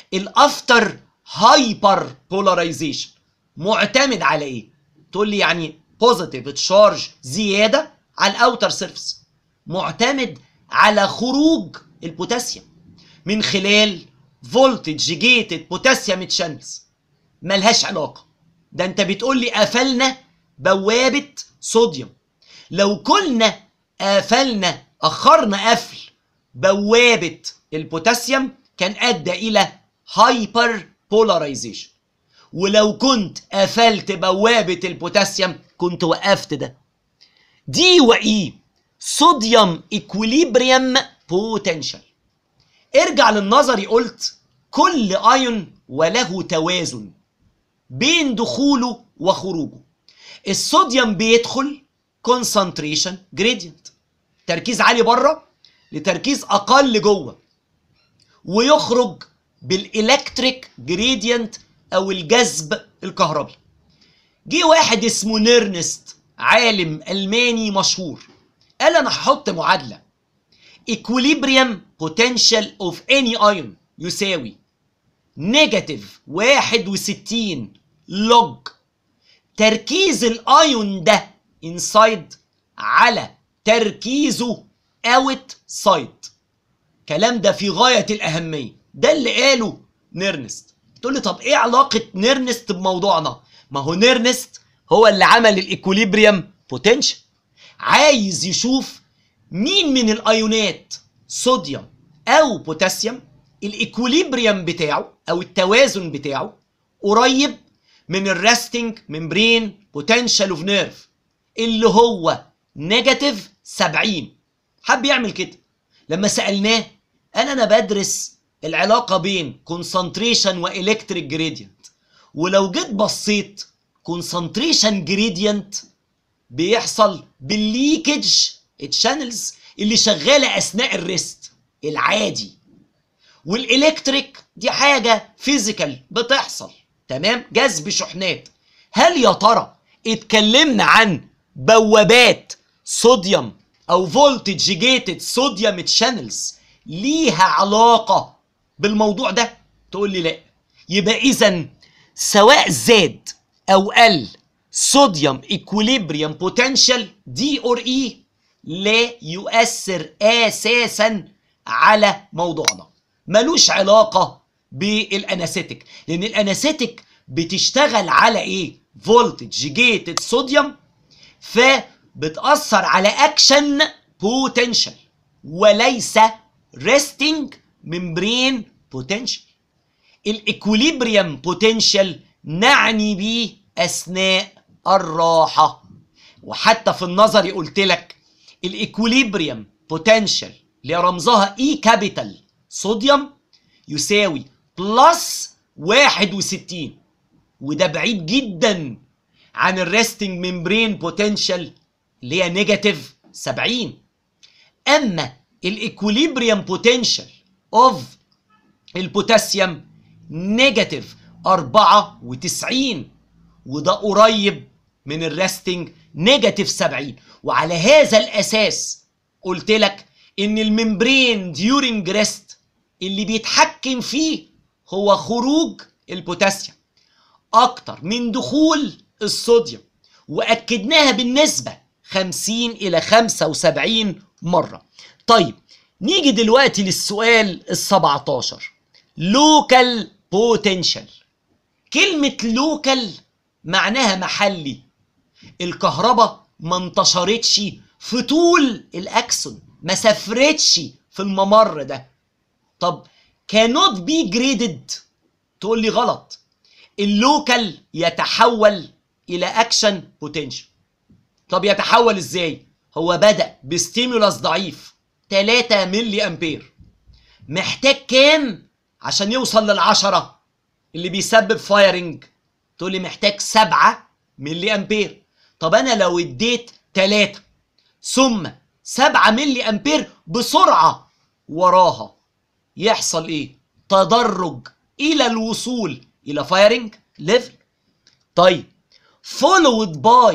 الافتر هايبر بولارايزيشن معتمد على ايه تقول لي يعني بوزيتيف تشارج زياده على الاوتر سيرفيس معتمد على خروج البوتاسيوم من خلال فولتج جيتد بوتاسيوم تشانلز ملهاش علاقه ده انت بتقول لي قفلنا بوابه صوديوم لو كنا قفلنا اخرنا قفل بوابه البوتاسيوم كان ادى الى هايبر بولاريزيشن ولو كنت قفلت بوابه البوتاسيوم كنت وقفت ده دي واي صوديوم اكويليبريم بوتنشال ارجع للنظري قلت كل ايون وله توازن بين دخوله وخروجه الصوديوم بيدخل كونسنتريشن جريدينت تركيز عالي بره لتركيز اقل جوه ويخرج بالالكتريك جريدينت او الجذب الكهربي جه واحد اسمه نيرنست عالم الماني مشهور قال انا هحط معادله equilibrium potential of any ion يساوي نيجاتيف 61 لوج تركيز الايون ده انسايد على تركيزه اوت سايد كلام ده في غاية الأهمية ده اللي قاله نيرنست تقول لي طب ايه علاقة نيرنست بموضوعنا ما هو نيرنست هو اللي عمل الايكوليبريم بوتنشال عايز يشوف مين من الايونات صوديوم او بوتاسيوم الايكوليبريم بتاعه او التوازن بتاعه قريب من الريستنج ممبرين بوتنشال اوف نيرف اللي هو نيجاتيف 70 حب يعمل كده لما سالناه قال انا بدرس العلاقه بين كونسنتريشن والكتريك جريدينت ولو جيت بصيت كونسنتريشن جريدينت بيحصل بالليكج الشانلز اللي شغاله اثناء الريست العادي والالكتريك دي حاجه فيزيكال بتحصل تمام جذب شحنات هل يا ترى اتكلمنا عن بوابات صوديوم او فولتج جيتد صوديوم تشانلز ليها علاقه بالموضوع ده تقول لي لا يبقى اذا سواء زاد او قل صوديوم ايكوليبريم بوتنشال دي اور اي لا يؤثر اساسا على موضوعنا ملوش علاقه بالانستيك لان الانستيك بتشتغل على ايه فولتج جيتد صوديوم فبتاثر على اكشن بوتنشال وليس ريستنج ممبرين بوتنشال الايكوليبريم بوتنشال نعني بيه اثناء الراحه وحتى في النظري قلت لك الايكوليبريم بوتنشال اللي رمزها اي كابيتال صوديوم يساوي بلس 61 وده بعيد جدا عن الريستنج ممبرين بوتنشال اللي هي نيجاتيف 70 اما الايكوليبريم بوتنشال اوف البوتاسيوم نيجاتيف 94 وده قريب من الريستنج نيجاتيف 70 وعلى هذا الاساس قلت لك ان الممبرين ديورنج ريست اللي بيتحكم فيه هو خروج البوتاسيوم اكتر من دخول الصوديوم واكدناها بالنسبه 50 الى 75 مره طيب نيجي دلوقتي للسؤال ال 17 لوكال بوتنشال كلمة لوكال معناها محلي الكهرباء ما انتشرتش في طول الاكسون ما سافرتش في الممر ده طب cannot be graded تقول لي غلط اللوكال يتحول الى اكشن بوتنشال طب يتحول ازاي هو بدا بستيمولاس ضعيف 3 ملي امبير محتاج كام عشان يوصل للعشرة اللي بيسبب فايرنج تقول لي محتاج 7 ملي امبير طب انا لو اديت 3 ثم 7 ملي امبير بسرعه وراها يحصل ايه تدرج الى الوصول الى فايرنج ليفل طيب followed by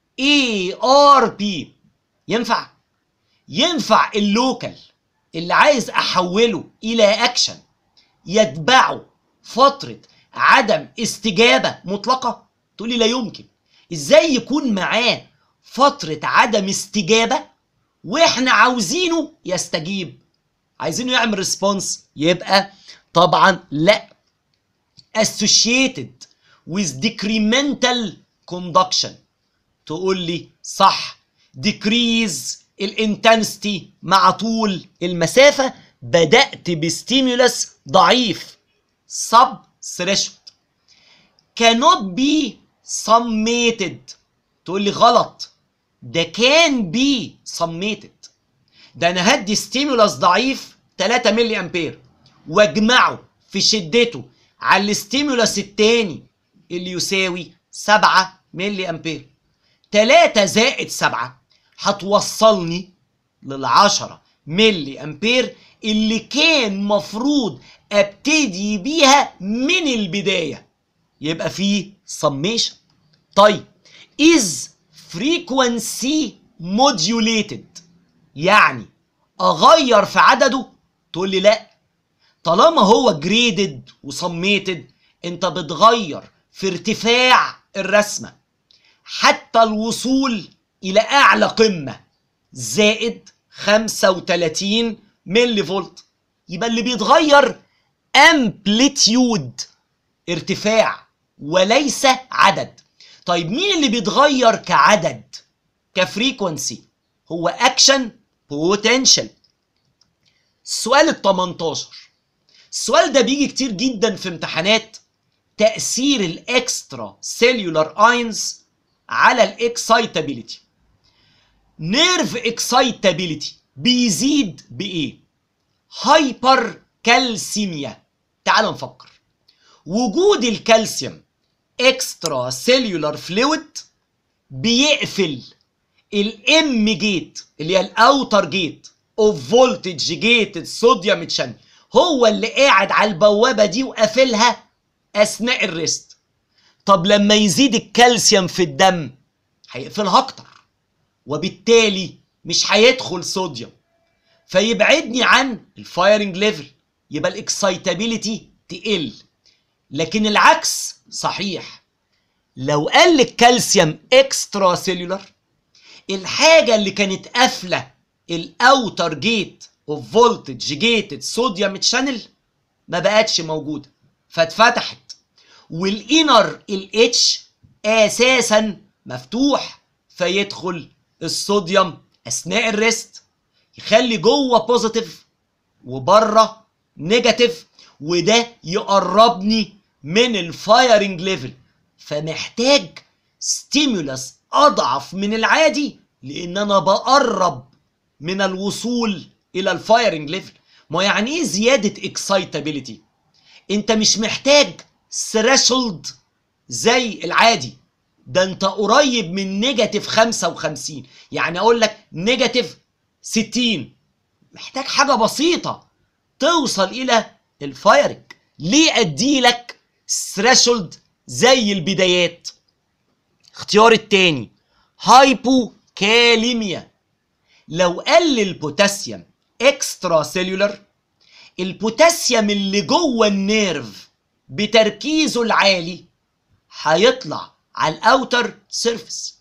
ARP ينفع ينفع اللوكال اللي عايز احوله الى اكشن يتبعه فترة عدم استجابة مطلقة تقولي لا يمكن ازاي يكون معاه فترة عدم استجابة واحنا عاوزينه يستجيب عايزينه يعمل ريسبونس يبقى طبعا لا associated with decremental conduction تقول لي صح decrease الانتنستي مع طول المسافة بدأت بستيمولس ضعيف sub threshold cannot be summated تقول لي غلط ده كان بي summated ده انا هدي ستيمولس ضعيف 3 ملي امبير واجمعه في شدته على الستيمولس التاني اللي يساوي 7 ملي امبير 3 زائد 7 هتوصلني للعشرة ملي امبير اللي كان مفروض ابتدي بيها من البداية يبقى فيه summation طيب is frequency modulated يعني اغير في عدده تقول لي لا طالما هو جريدد وصميتد انت بتغير في ارتفاع الرسمة حتى الوصول الى اعلى قمة زائد 35 ملي فولت يبقى اللي بيتغير امبليتيود ارتفاع وليس عدد طيب مين اللي بيتغير كعدد كفريكونسي هو اكشن بوتنشال السؤال ال 18 السؤال ده بيجي كتير جدا في امتحانات تأثير الاكسترا سيلولار اينز على الاكسايتابيليتي نيرف اكسايتابيليتي بيزيد بايه هايبر كالسيميا تعال نفكر وجود الكالسيوم اكسترا سيلولار فلويد بيقفل الام جيت اللي هي الاوتر جيت اوف فولتج جيتد صوديوم تشانل هو اللي قاعد على البوابه دي وقافلها اثناء الريست طب لما يزيد الكالسيوم في الدم هيقفلها اكتر وبالتالي مش هيدخل صوديوم فيبعدني عن الفايرنج ليفل يبقى الاكسايتابيليتي تقل لكن العكس صحيح لو قل الكالسيوم اكسترا سيلولار الحاجه اللي كانت قافله الاوتر جيت اوف فولتج جيتد صوديوم تشانل ما بقتش موجوده فاتفتحت والانر الاتش اساسا مفتوح فيدخل الصوديوم اثناء الريست يخلي جوه بوزيتيف وبره نيجاتيف وده يقربني من الفايرنج ليفل فمحتاج ستيمولس اضعف من العادي لان انا بقرب من الوصول الى الفايرنج ليفل ما يعني ايه زياده اكسايتابيليتي انت مش محتاج ثريشولد زي العادي ده انت قريب من نيجاتيف 55 يعني اقول لك نيجاتيف 60 محتاج حاجه بسيطه توصل الى الفايرنج ليه ادي لك ثريشولد زي البدايات اختيار التاني هايبو كاليميا لو قل البوتاسيوم اكسترا سيلولر البوتاسيوم اللي جوه النيرف بتركيزه العالي هيطلع على الاوتر سيرفيس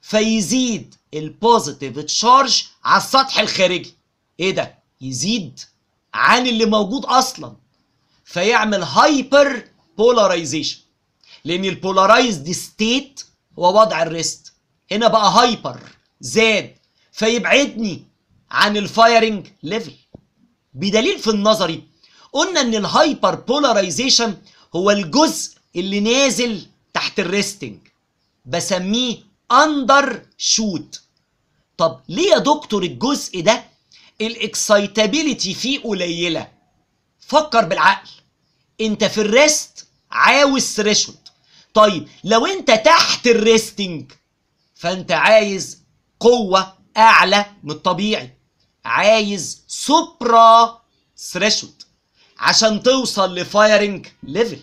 فيزيد البوزيتيف تشارج على السطح الخارجي ايه ده يزيد عن اللي موجود اصلا فيعمل هايبر بولاريزيشن لان البولارايزد ستيت هو وضع الريست هنا بقى هايبر زاد فيبعدني عن الفايرنج ليفل بدليل في النظري قلنا ان الهايبر بولاريزيشن هو الجزء اللي نازل تحت الريستنج بسميه اندر شوت طب ليه يا دكتور الجزء ده الاكسايتابيليتي فيه قليله فكر بالعقل انت في الريست عاوز ثريشولد طيب لو انت تحت الريستنج فانت عايز قوه اعلى من الطبيعي عايز سوبرا ثريشولد عشان توصل لفايرنج ليفل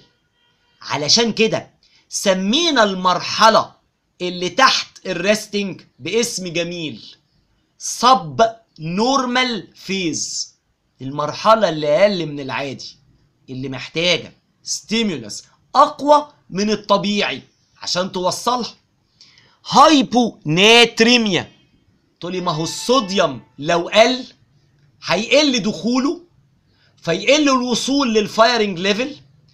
علشان كده سمينا المرحله اللي تحت الريستنج باسم جميل سب نورمال فيز المرحله اللي اقل من العادي اللي محتاجه ستيمولس اقوى من الطبيعي عشان توصلها هايبو ناتريميا تقولي ما هو الصوديوم لو قل هيقل دخوله فيقل الوصول للفايرنج ليفل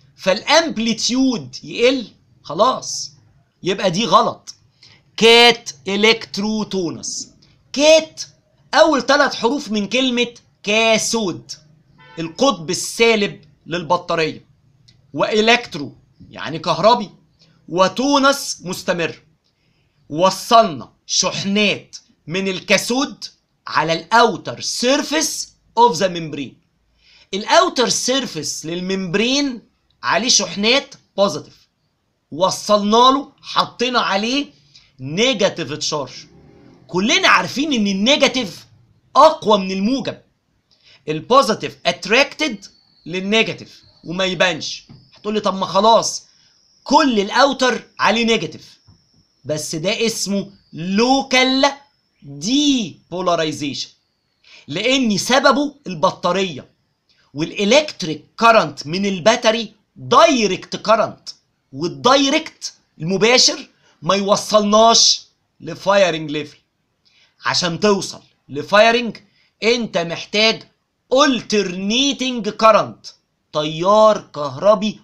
فالامبليتيود يقل خلاص يبقى دي غلط كات الكتروتونس كات اول ثلاث حروف من كلمه كاسود القطب السالب للبطاريه والكترو يعني كهربي وتونس مستمر وصلنا شحنات من الكاثود على الاوتر سيرفيس اوف ذا ممبرين الاوتر سيرفيس للممبرين عليه شحنات بوزيتيف وصلنا له حطينا عليه نيجاتيف تشارج كلنا عارفين ان النيجاتيف اقوى من الموجب البوزيتيف اتراكتد للنيجاتيف وما يبانش هتقول لي طب ما خلاص كل الاوتر عليه نيجاتيف بس ده اسمه لوكال دي بولاريزيشن لان سببه البطاريه والالكتريك كارنت من الباتري دايركت كارنت والدايركت المباشر ما يوصلناش لفايرنج ليفل عشان توصل لفايرنج انت محتاج alternating current تيار كهربي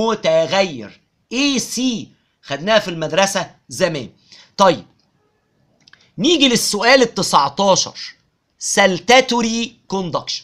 متغير AC خدناها في المدرسة زمان طيب نيجي للسؤال ال 19 سالتاتوري كوندكشن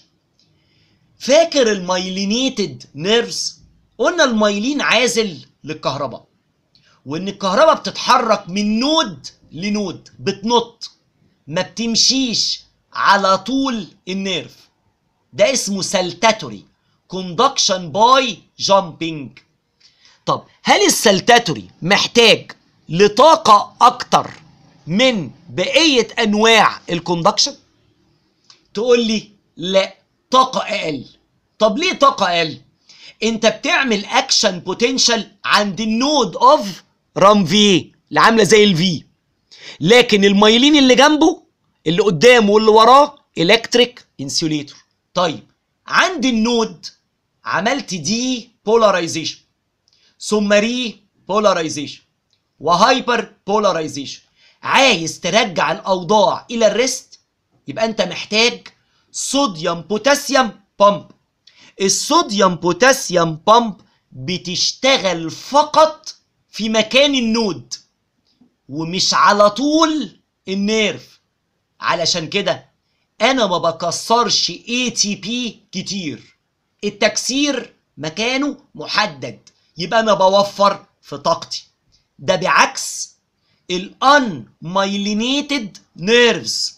فاكر المايلينيتد نيرفز قلنا المايلين عازل للكهرباء وان الكهرباء بتتحرك من نود لنود بتنط ما بتمشيش على طول النيرف ده اسمه سالتاتوري كوندكشن باي جامبينج طب هل السلتاتوري محتاج لطاقة أكتر من بقية أنواع الكوندكشن؟ تقول لي لا طاقة أقل طب ليه طاقة أقل؟ أنت بتعمل أكشن بوتنشال عند النود أوف رام في اللي عاملة زي الفي لكن المايلين اللي جنبه اللي قدامه واللي وراه الكتريك انسيوليتور طيب عند النود عملت دي بولاريزيشن ثم ري بولاريزيشن وهايبر بولاريزيشن عايز ترجع الاوضاع الى الريست يبقى انت محتاج صوديوم بوتاسيوم بامب الصوديوم بوتاسيوم بامب بتشتغل فقط في مكان النود ومش على طول النيرف علشان كده انا ما بكسرش اي تي بي كتير التكسير مكانه محدد يبقى انا بوفر في طاقتي ده بعكس الان مايلينيتد نيرفز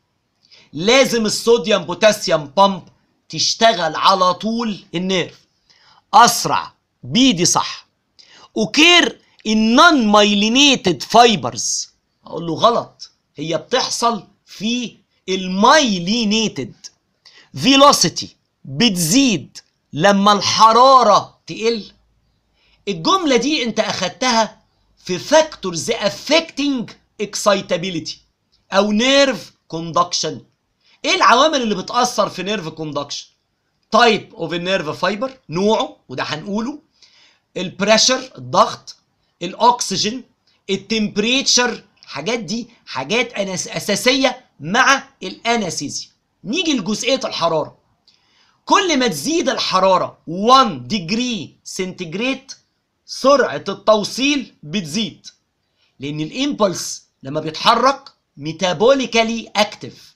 لازم الصوديوم بوتاسيوم بامب تشتغل على طول النيرف اسرع بيدي صح وكير النون مايلينيتد فايبرز اقول له غلط هي بتحصل في المايلينيتد فيلوسيتي بتزيد لما الحراره تقل الجمله دي انت اخدتها في فاكتورز افكتنج اكسايتابيليتي او نيرف كوندكشن ايه العوامل اللي بتاثر في نيرف كوندكشن تايب اوف النيرف فايبر نوعه وده هنقوله البريشر الضغط الاكسجين التمبريتشر حاجات دي حاجات أنس اساسيه مع الانستيزيا نيجي لجزئيه الحراره كل ما تزيد الحراره 1 ديجري سنتيجريد سرعه التوصيل بتزيد لان الامبلس لما بيتحرك ميتابوليكالي اكتف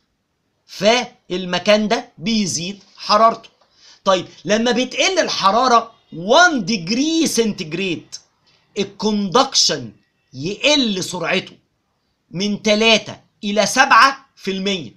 فالمكان ده بيزيد حرارته طيب لما بتقل الحراره 1 ديجري سنتيجريد الكوندكشن يقل سرعته من 3 الى 7 في المية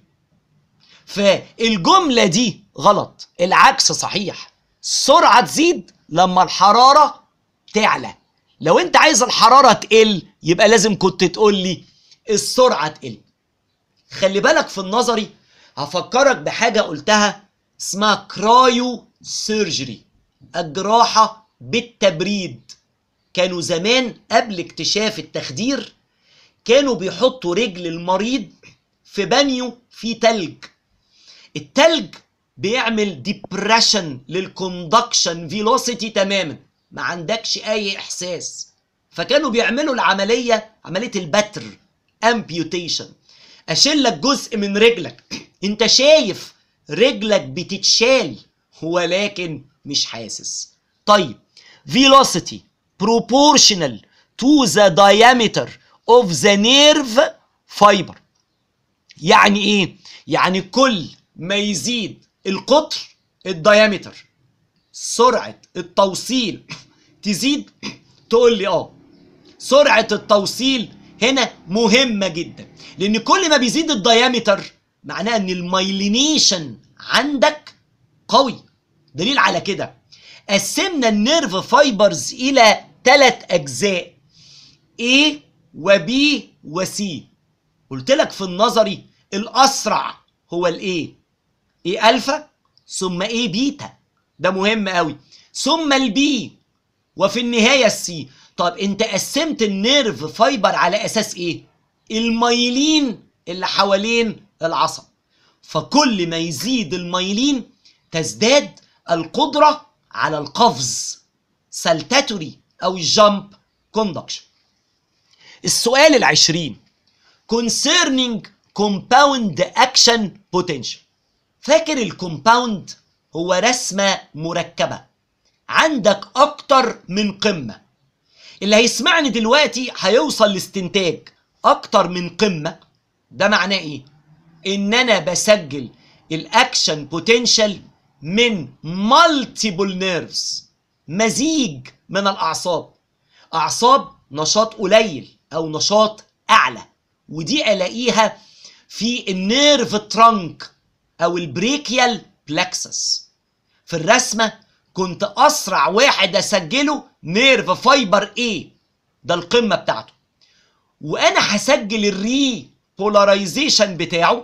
فالجملة دي غلط العكس صحيح السرعة تزيد لما الحرارة تعلى لو انت عايز الحرارة تقل يبقى لازم كنت تقول لي السرعة تقل خلي بالك في النظري هفكرك بحاجة قلتها اسمها كرايو سيرجري الجراحة بالتبريد كانوا زمان قبل اكتشاف التخدير كانوا بيحطوا رجل المريض في بانيو فيه تلج التلج بيعمل ديبريشن للكوندكشن فيلوسيتي تماما ما عندكش اي احساس فكانوا بيعملوا العمليه عمليه البتر امبيوتيشن اشيل لك جزء من رجلك انت شايف رجلك بتتشال ولكن مش حاسس طيب velocity proportional to the diameter of the nerve fiber يعني ايه يعني كل ما يزيد القطر الديامتر سرعة التوصيل تزيد تقول لي اه سرعة التوصيل هنا مهمة جدا لان كل ما بيزيد الديامتر معناه ان المايلينيشن عندك قوي دليل على كده قسمنا النيرف فايبرز الى ثلاث اجزاء A و B و C قلت لك في النظري الاسرع هو الايه A الفا ثم A بيتا ده مهم قوي ثم البي وفي النهايه السي طب انت قسمت النيرف فايبر على اساس ايه المايلين اللي حوالين العصب فكل ما يزيد المايلين تزداد القدره على القفز سلتاتوري او الجامب كوندكشن السؤال العشرين concerning compound action potential فاكر الكومباوند هو رسمة مركبة عندك أكتر من قمة اللي هيسمعني دلوقتي هيوصل لاستنتاج أكتر من قمة ده معناه إيه؟ ان انا بسجل الاكشن بوتنشال من مالتيبل نيرفز مزيج من الاعصاب اعصاب نشاط قليل او نشاط اعلى ودي الاقيها في النيرف ترانك او البريكيال بلكسس في الرسمه كنت اسرع واحد اسجله نيرف فايبر ايه ده القمه بتاعته وانا هسجل الري بولاريزيشن بتاعه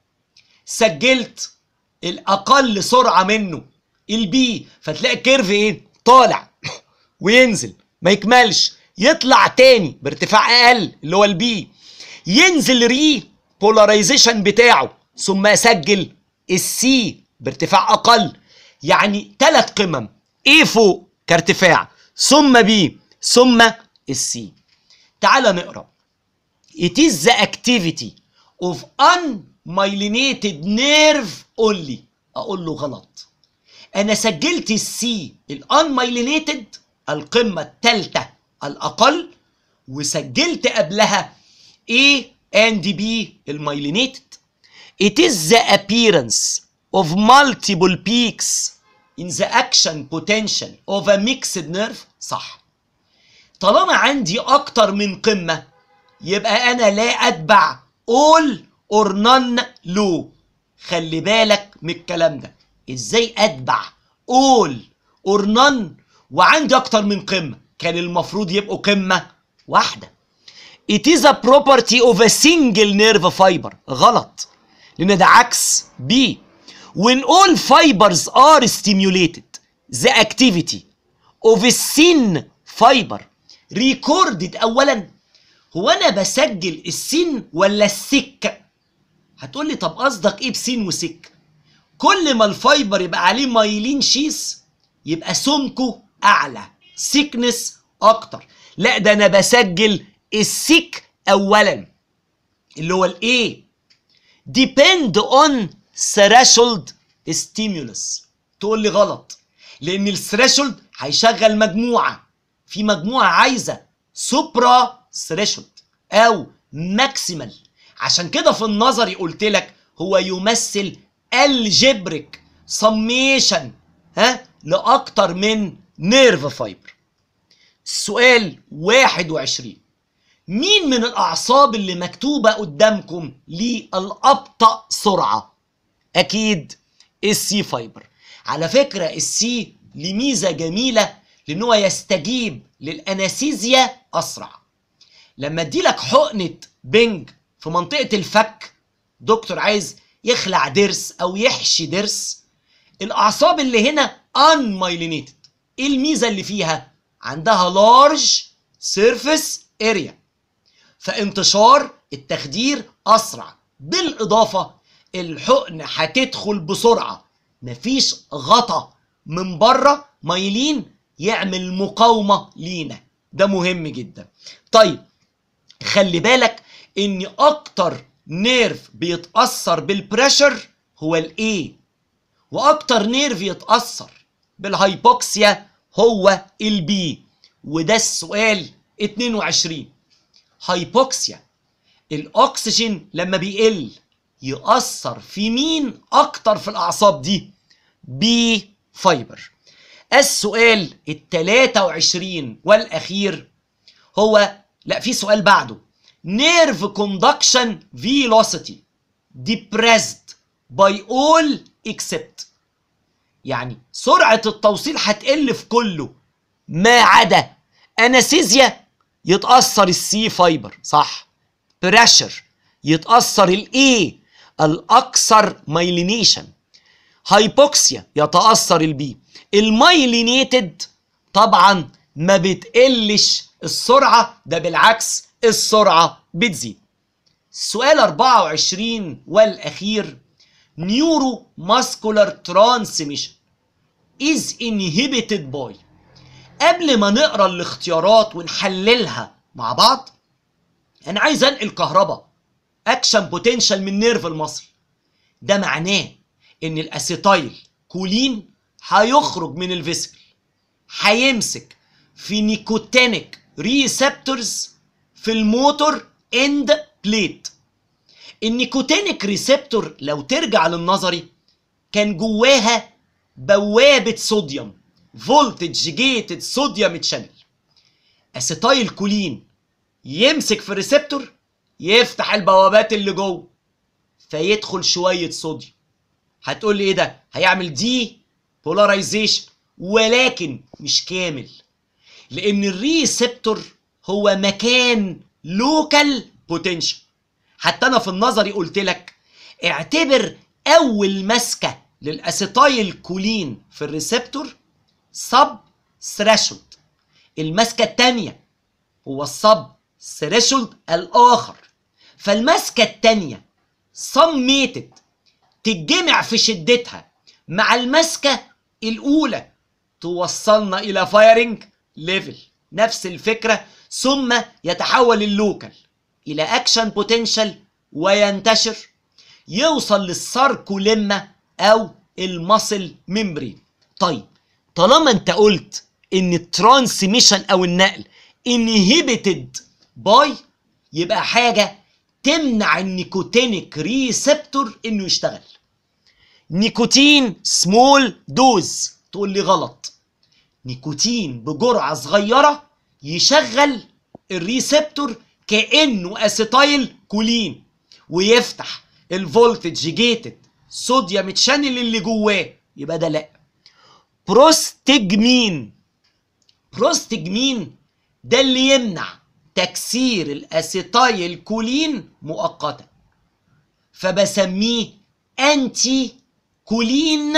سجلت الاقل سرعه منه البي فتلاقي الكيرف ايه طالع وينزل ما يكملش يطلع تاني بارتفاع اقل اللي هو البي ينزل ري بولاريزيشن بتاعه ثم اسجل السي بارتفاع اقل يعني ثلاث قمم ايه فوق كارتفاع ثم بي ثم السي تعال نقرا it is the activity of unmyelinated nerve only اقول له غلط انا سجلت السي الانمايلينيتد القمه الثالثه الاقل وسجلت قبلها A and B المايلينيتد it is the appearance of multiple peaks in the action potential of a mixed nerve صح طالما عندي اكتر من قمه يبقى انا لا اتبع all or none low خلي بالك من الكلام ده ازاي اتبع all or none وعندي اكتر من قمه كان المفروض يبقوا قمه واحده it is a property of a single nerve fiber غلط لان ده عكس B when all fibers are stimulated the activity of a sin fiber recorded اولا هو انا بسجل السن ولا السك هتقول لي طب قصدك ايه بسين وسك كل ما الفايبر يبقى عليه مايلين شيس يبقى سمكه اعلى سيكنس اكتر لا ده انا بسجل السك اولا اللي هو الايه depend on threshold stimulus تقول لي غلط لان الثريشولد هيشغل مجموعه في مجموعه عايزه سوبرا ثريشولد او ماكسيمال عشان كده في النظري قلت لك هو يمثل الجبريك سميشن ها لاكتر من نيرف فايبر السؤال 21 مين من الاعصاب اللي مكتوبه قدامكم للابطا سرعه اكيد السي فايبر على فكره السي ليه ميزه جميله لان هو يستجيب للانستيزيا اسرع لما اديلك حقنه بنج في منطقه الفك دكتور عايز يخلع ضرس او يحشي ضرس الاعصاب اللي هنا unmyelinated ايه الميزه اللي فيها عندها large surface area فانتشار التخدير اسرع بالاضافه الحقن هتدخل بسرعه مفيش غطا من بره مايلين يعمل مقاومه لينا ده مهم جدا طيب خلي بالك ان اكتر نيرف بيتاثر بالبريشر هو الاي واكتر نيرف يتاثر بالهايبوكسيا هو البي وده السؤال 22 هايبوكسيا الاكسجين لما بيقل يأثر في مين اكتر في الاعصاب دي بي فايبر السؤال ال 23 والاخير هو لا في سؤال بعده nerve conduction velocity depressed by all except يعني سرعة التوصيل هتقل في كله ما عدا انستيزيا يتأثر السي فايبر صح بريشر يتأثر الاي الاكثر مايلينيشن هايبوكسيا يتأثر البي المايلينيتد طبعا ما بتقلش السرعة ده بالعكس السرعة بتزيد السؤال 24 والأخير نيورو ماسكولار ترانسميشن is inhibited by قبل ما نقرا الاختيارات ونحللها مع بعض انا عايز انقل كهرباء اكشن بوتنشال من نيرف المصري ده معناه ان الاسيتايل كولين هيخرج من الفيسكل هيمسك في نيكوتينيك ريسبتورز في الموتور اند بليت النيكوتينيك ريسبتور لو ترجع للنظري كان جواها بوابة صوديوم فولتج جيتد صوديوم تشانل اسيتايل كولين يمسك في الريسبتور يفتح البوابات اللي جوه فيدخل شوية صوديوم هتقول لي ايه ده هيعمل دي بولاريزيشن ولكن مش كامل لان الريسبتور هو مكان لوكال بوتنشال حتى انا في النظري قلت لك اعتبر اول مسكه للاسيتايل كولين في الريسبتور سب ثريشولد المسكه الثانيه هو السب ثريشولد الاخر فالمسكه الثانيه سميتد تتجمع في شدتها مع المسكه الاولى توصلنا الى فايرنج ليفل نفس الفكره ثم يتحول اللوكال الى اكشن بوتنشال وينتشر يوصل للساركوليما او المصل ممبرين طيب طالما انت قلت ان الترانسميشن او النقل انهبيتد باي يبقى حاجه تمنع النيكوتينيك ريسبتور انه يشتغل نيكوتين سمول دوز تقول لي غلط نيكوتين بجرعه صغيره يشغل الريسبتور كانه اسيتايل كولين ويفتح الفولتج جيتد صوديوم تشانل اللي جواه يبقى ده لا بروستجمين بروستجمين ده اللي يمنع تكسير الاسيتايل كولين مؤقتا فبسميه انتي كولين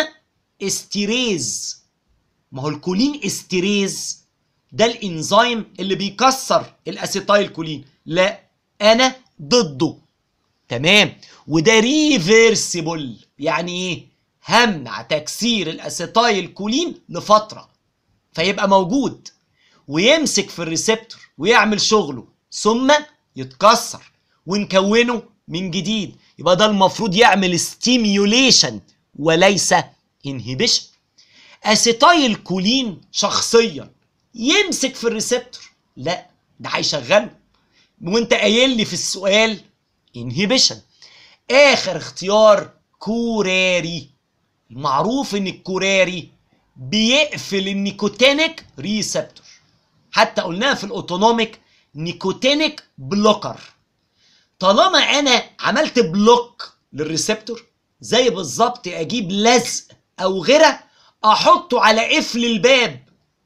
استيريز ما هو الكولين استيريز ده الانزيم اللي بيكسر الاسيتايل كولين لا انا ضده تمام وده ريفيرسيبل يعني ايه همنع تكسير الاسيتايل كولين لفتره فيبقى موجود ويمسك في الريسبتور ويعمل شغله ثم يتكسر ونكونه من جديد يبقى ده المفروض يعمل ستيميوليشن وليس انهبيشن اسيتايل كولين شخصيا يمسك في الريسبتور لا ده هيشغله وانت قايل لي في السؤال انهبيشن اخر اختيار كوراري معروف ان الكوراري بيقفل النيكوتينيك ريسبتور حتى قلناها في الاوتونوميك نيكوتينيك بلوكر طالما انا عملت بلوك للريسبتور زي بالظبط اجيب لزق او غيره احطه على قفل الباب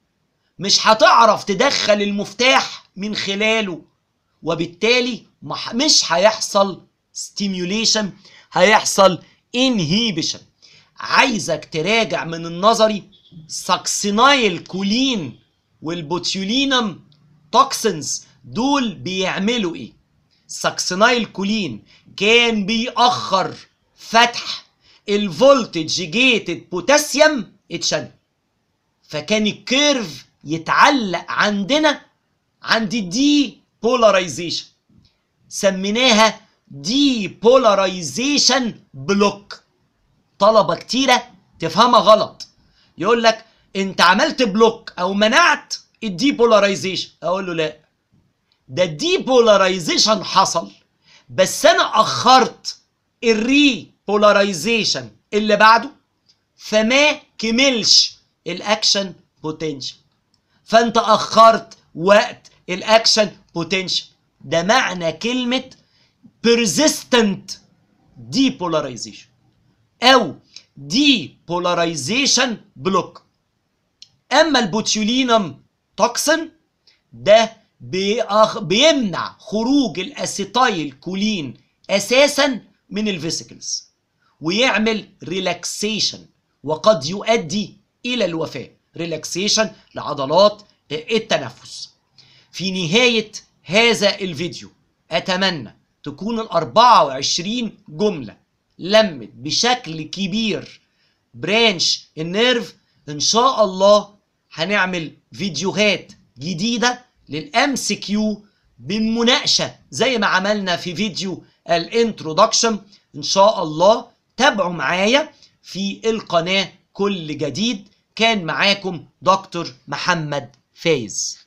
مش هتعرف تدخل المفتاح من خلاله وبالتالي مش هيحصل ستيميوليشن هيحصل انهيبيشن عايزك تراجع من النظري ساكسينايل كولين والبوتيولينم توكسنز دول بيعملوا ايه ساكسينايل كولين كان بيأخر فتح الفولتج جيتد بوتاسيوم اتشل فكان الكيرف يتعلق عندنا عند الدي بولاريزيشن سميناها دي بولاريزيشن بلوك طلبة كتيرة تفهمها غلط يقول لك انت عملت بلوك او منعت الدي بولاريزيشن اقول له لا ده الدي بولاريزيشن حصل بس انا اخرت الري بولاريزيشن اللي بعده فما كملش الاكشن بوتنشال فانت اخرت وقت الاكشن بوتنشال ده معنى كلمه persistent depolarization او depolarization block اما البوتيولينم توكسين ده بيأخ... بيمنع خروج الاسيتايل كولين اساسا من الفيسيكلز ويعمل ريلاكسيشن وقد يؤدي الى الوفاه ريلاكسيشن لعضلات التنفس في نهايه هذا الفيديو اتمنى تكون ال 24 جمله لمت بشكل كبير برانش النيرف ان شاء الله هنعمل فيديوهات جديده للام سي كيو بالمناقشه زي ما عملنا في فيديو الانترودكشن ان شاء الله تابعوا معايا في القناه كل جديد كان معاكم دكتور محمد فايز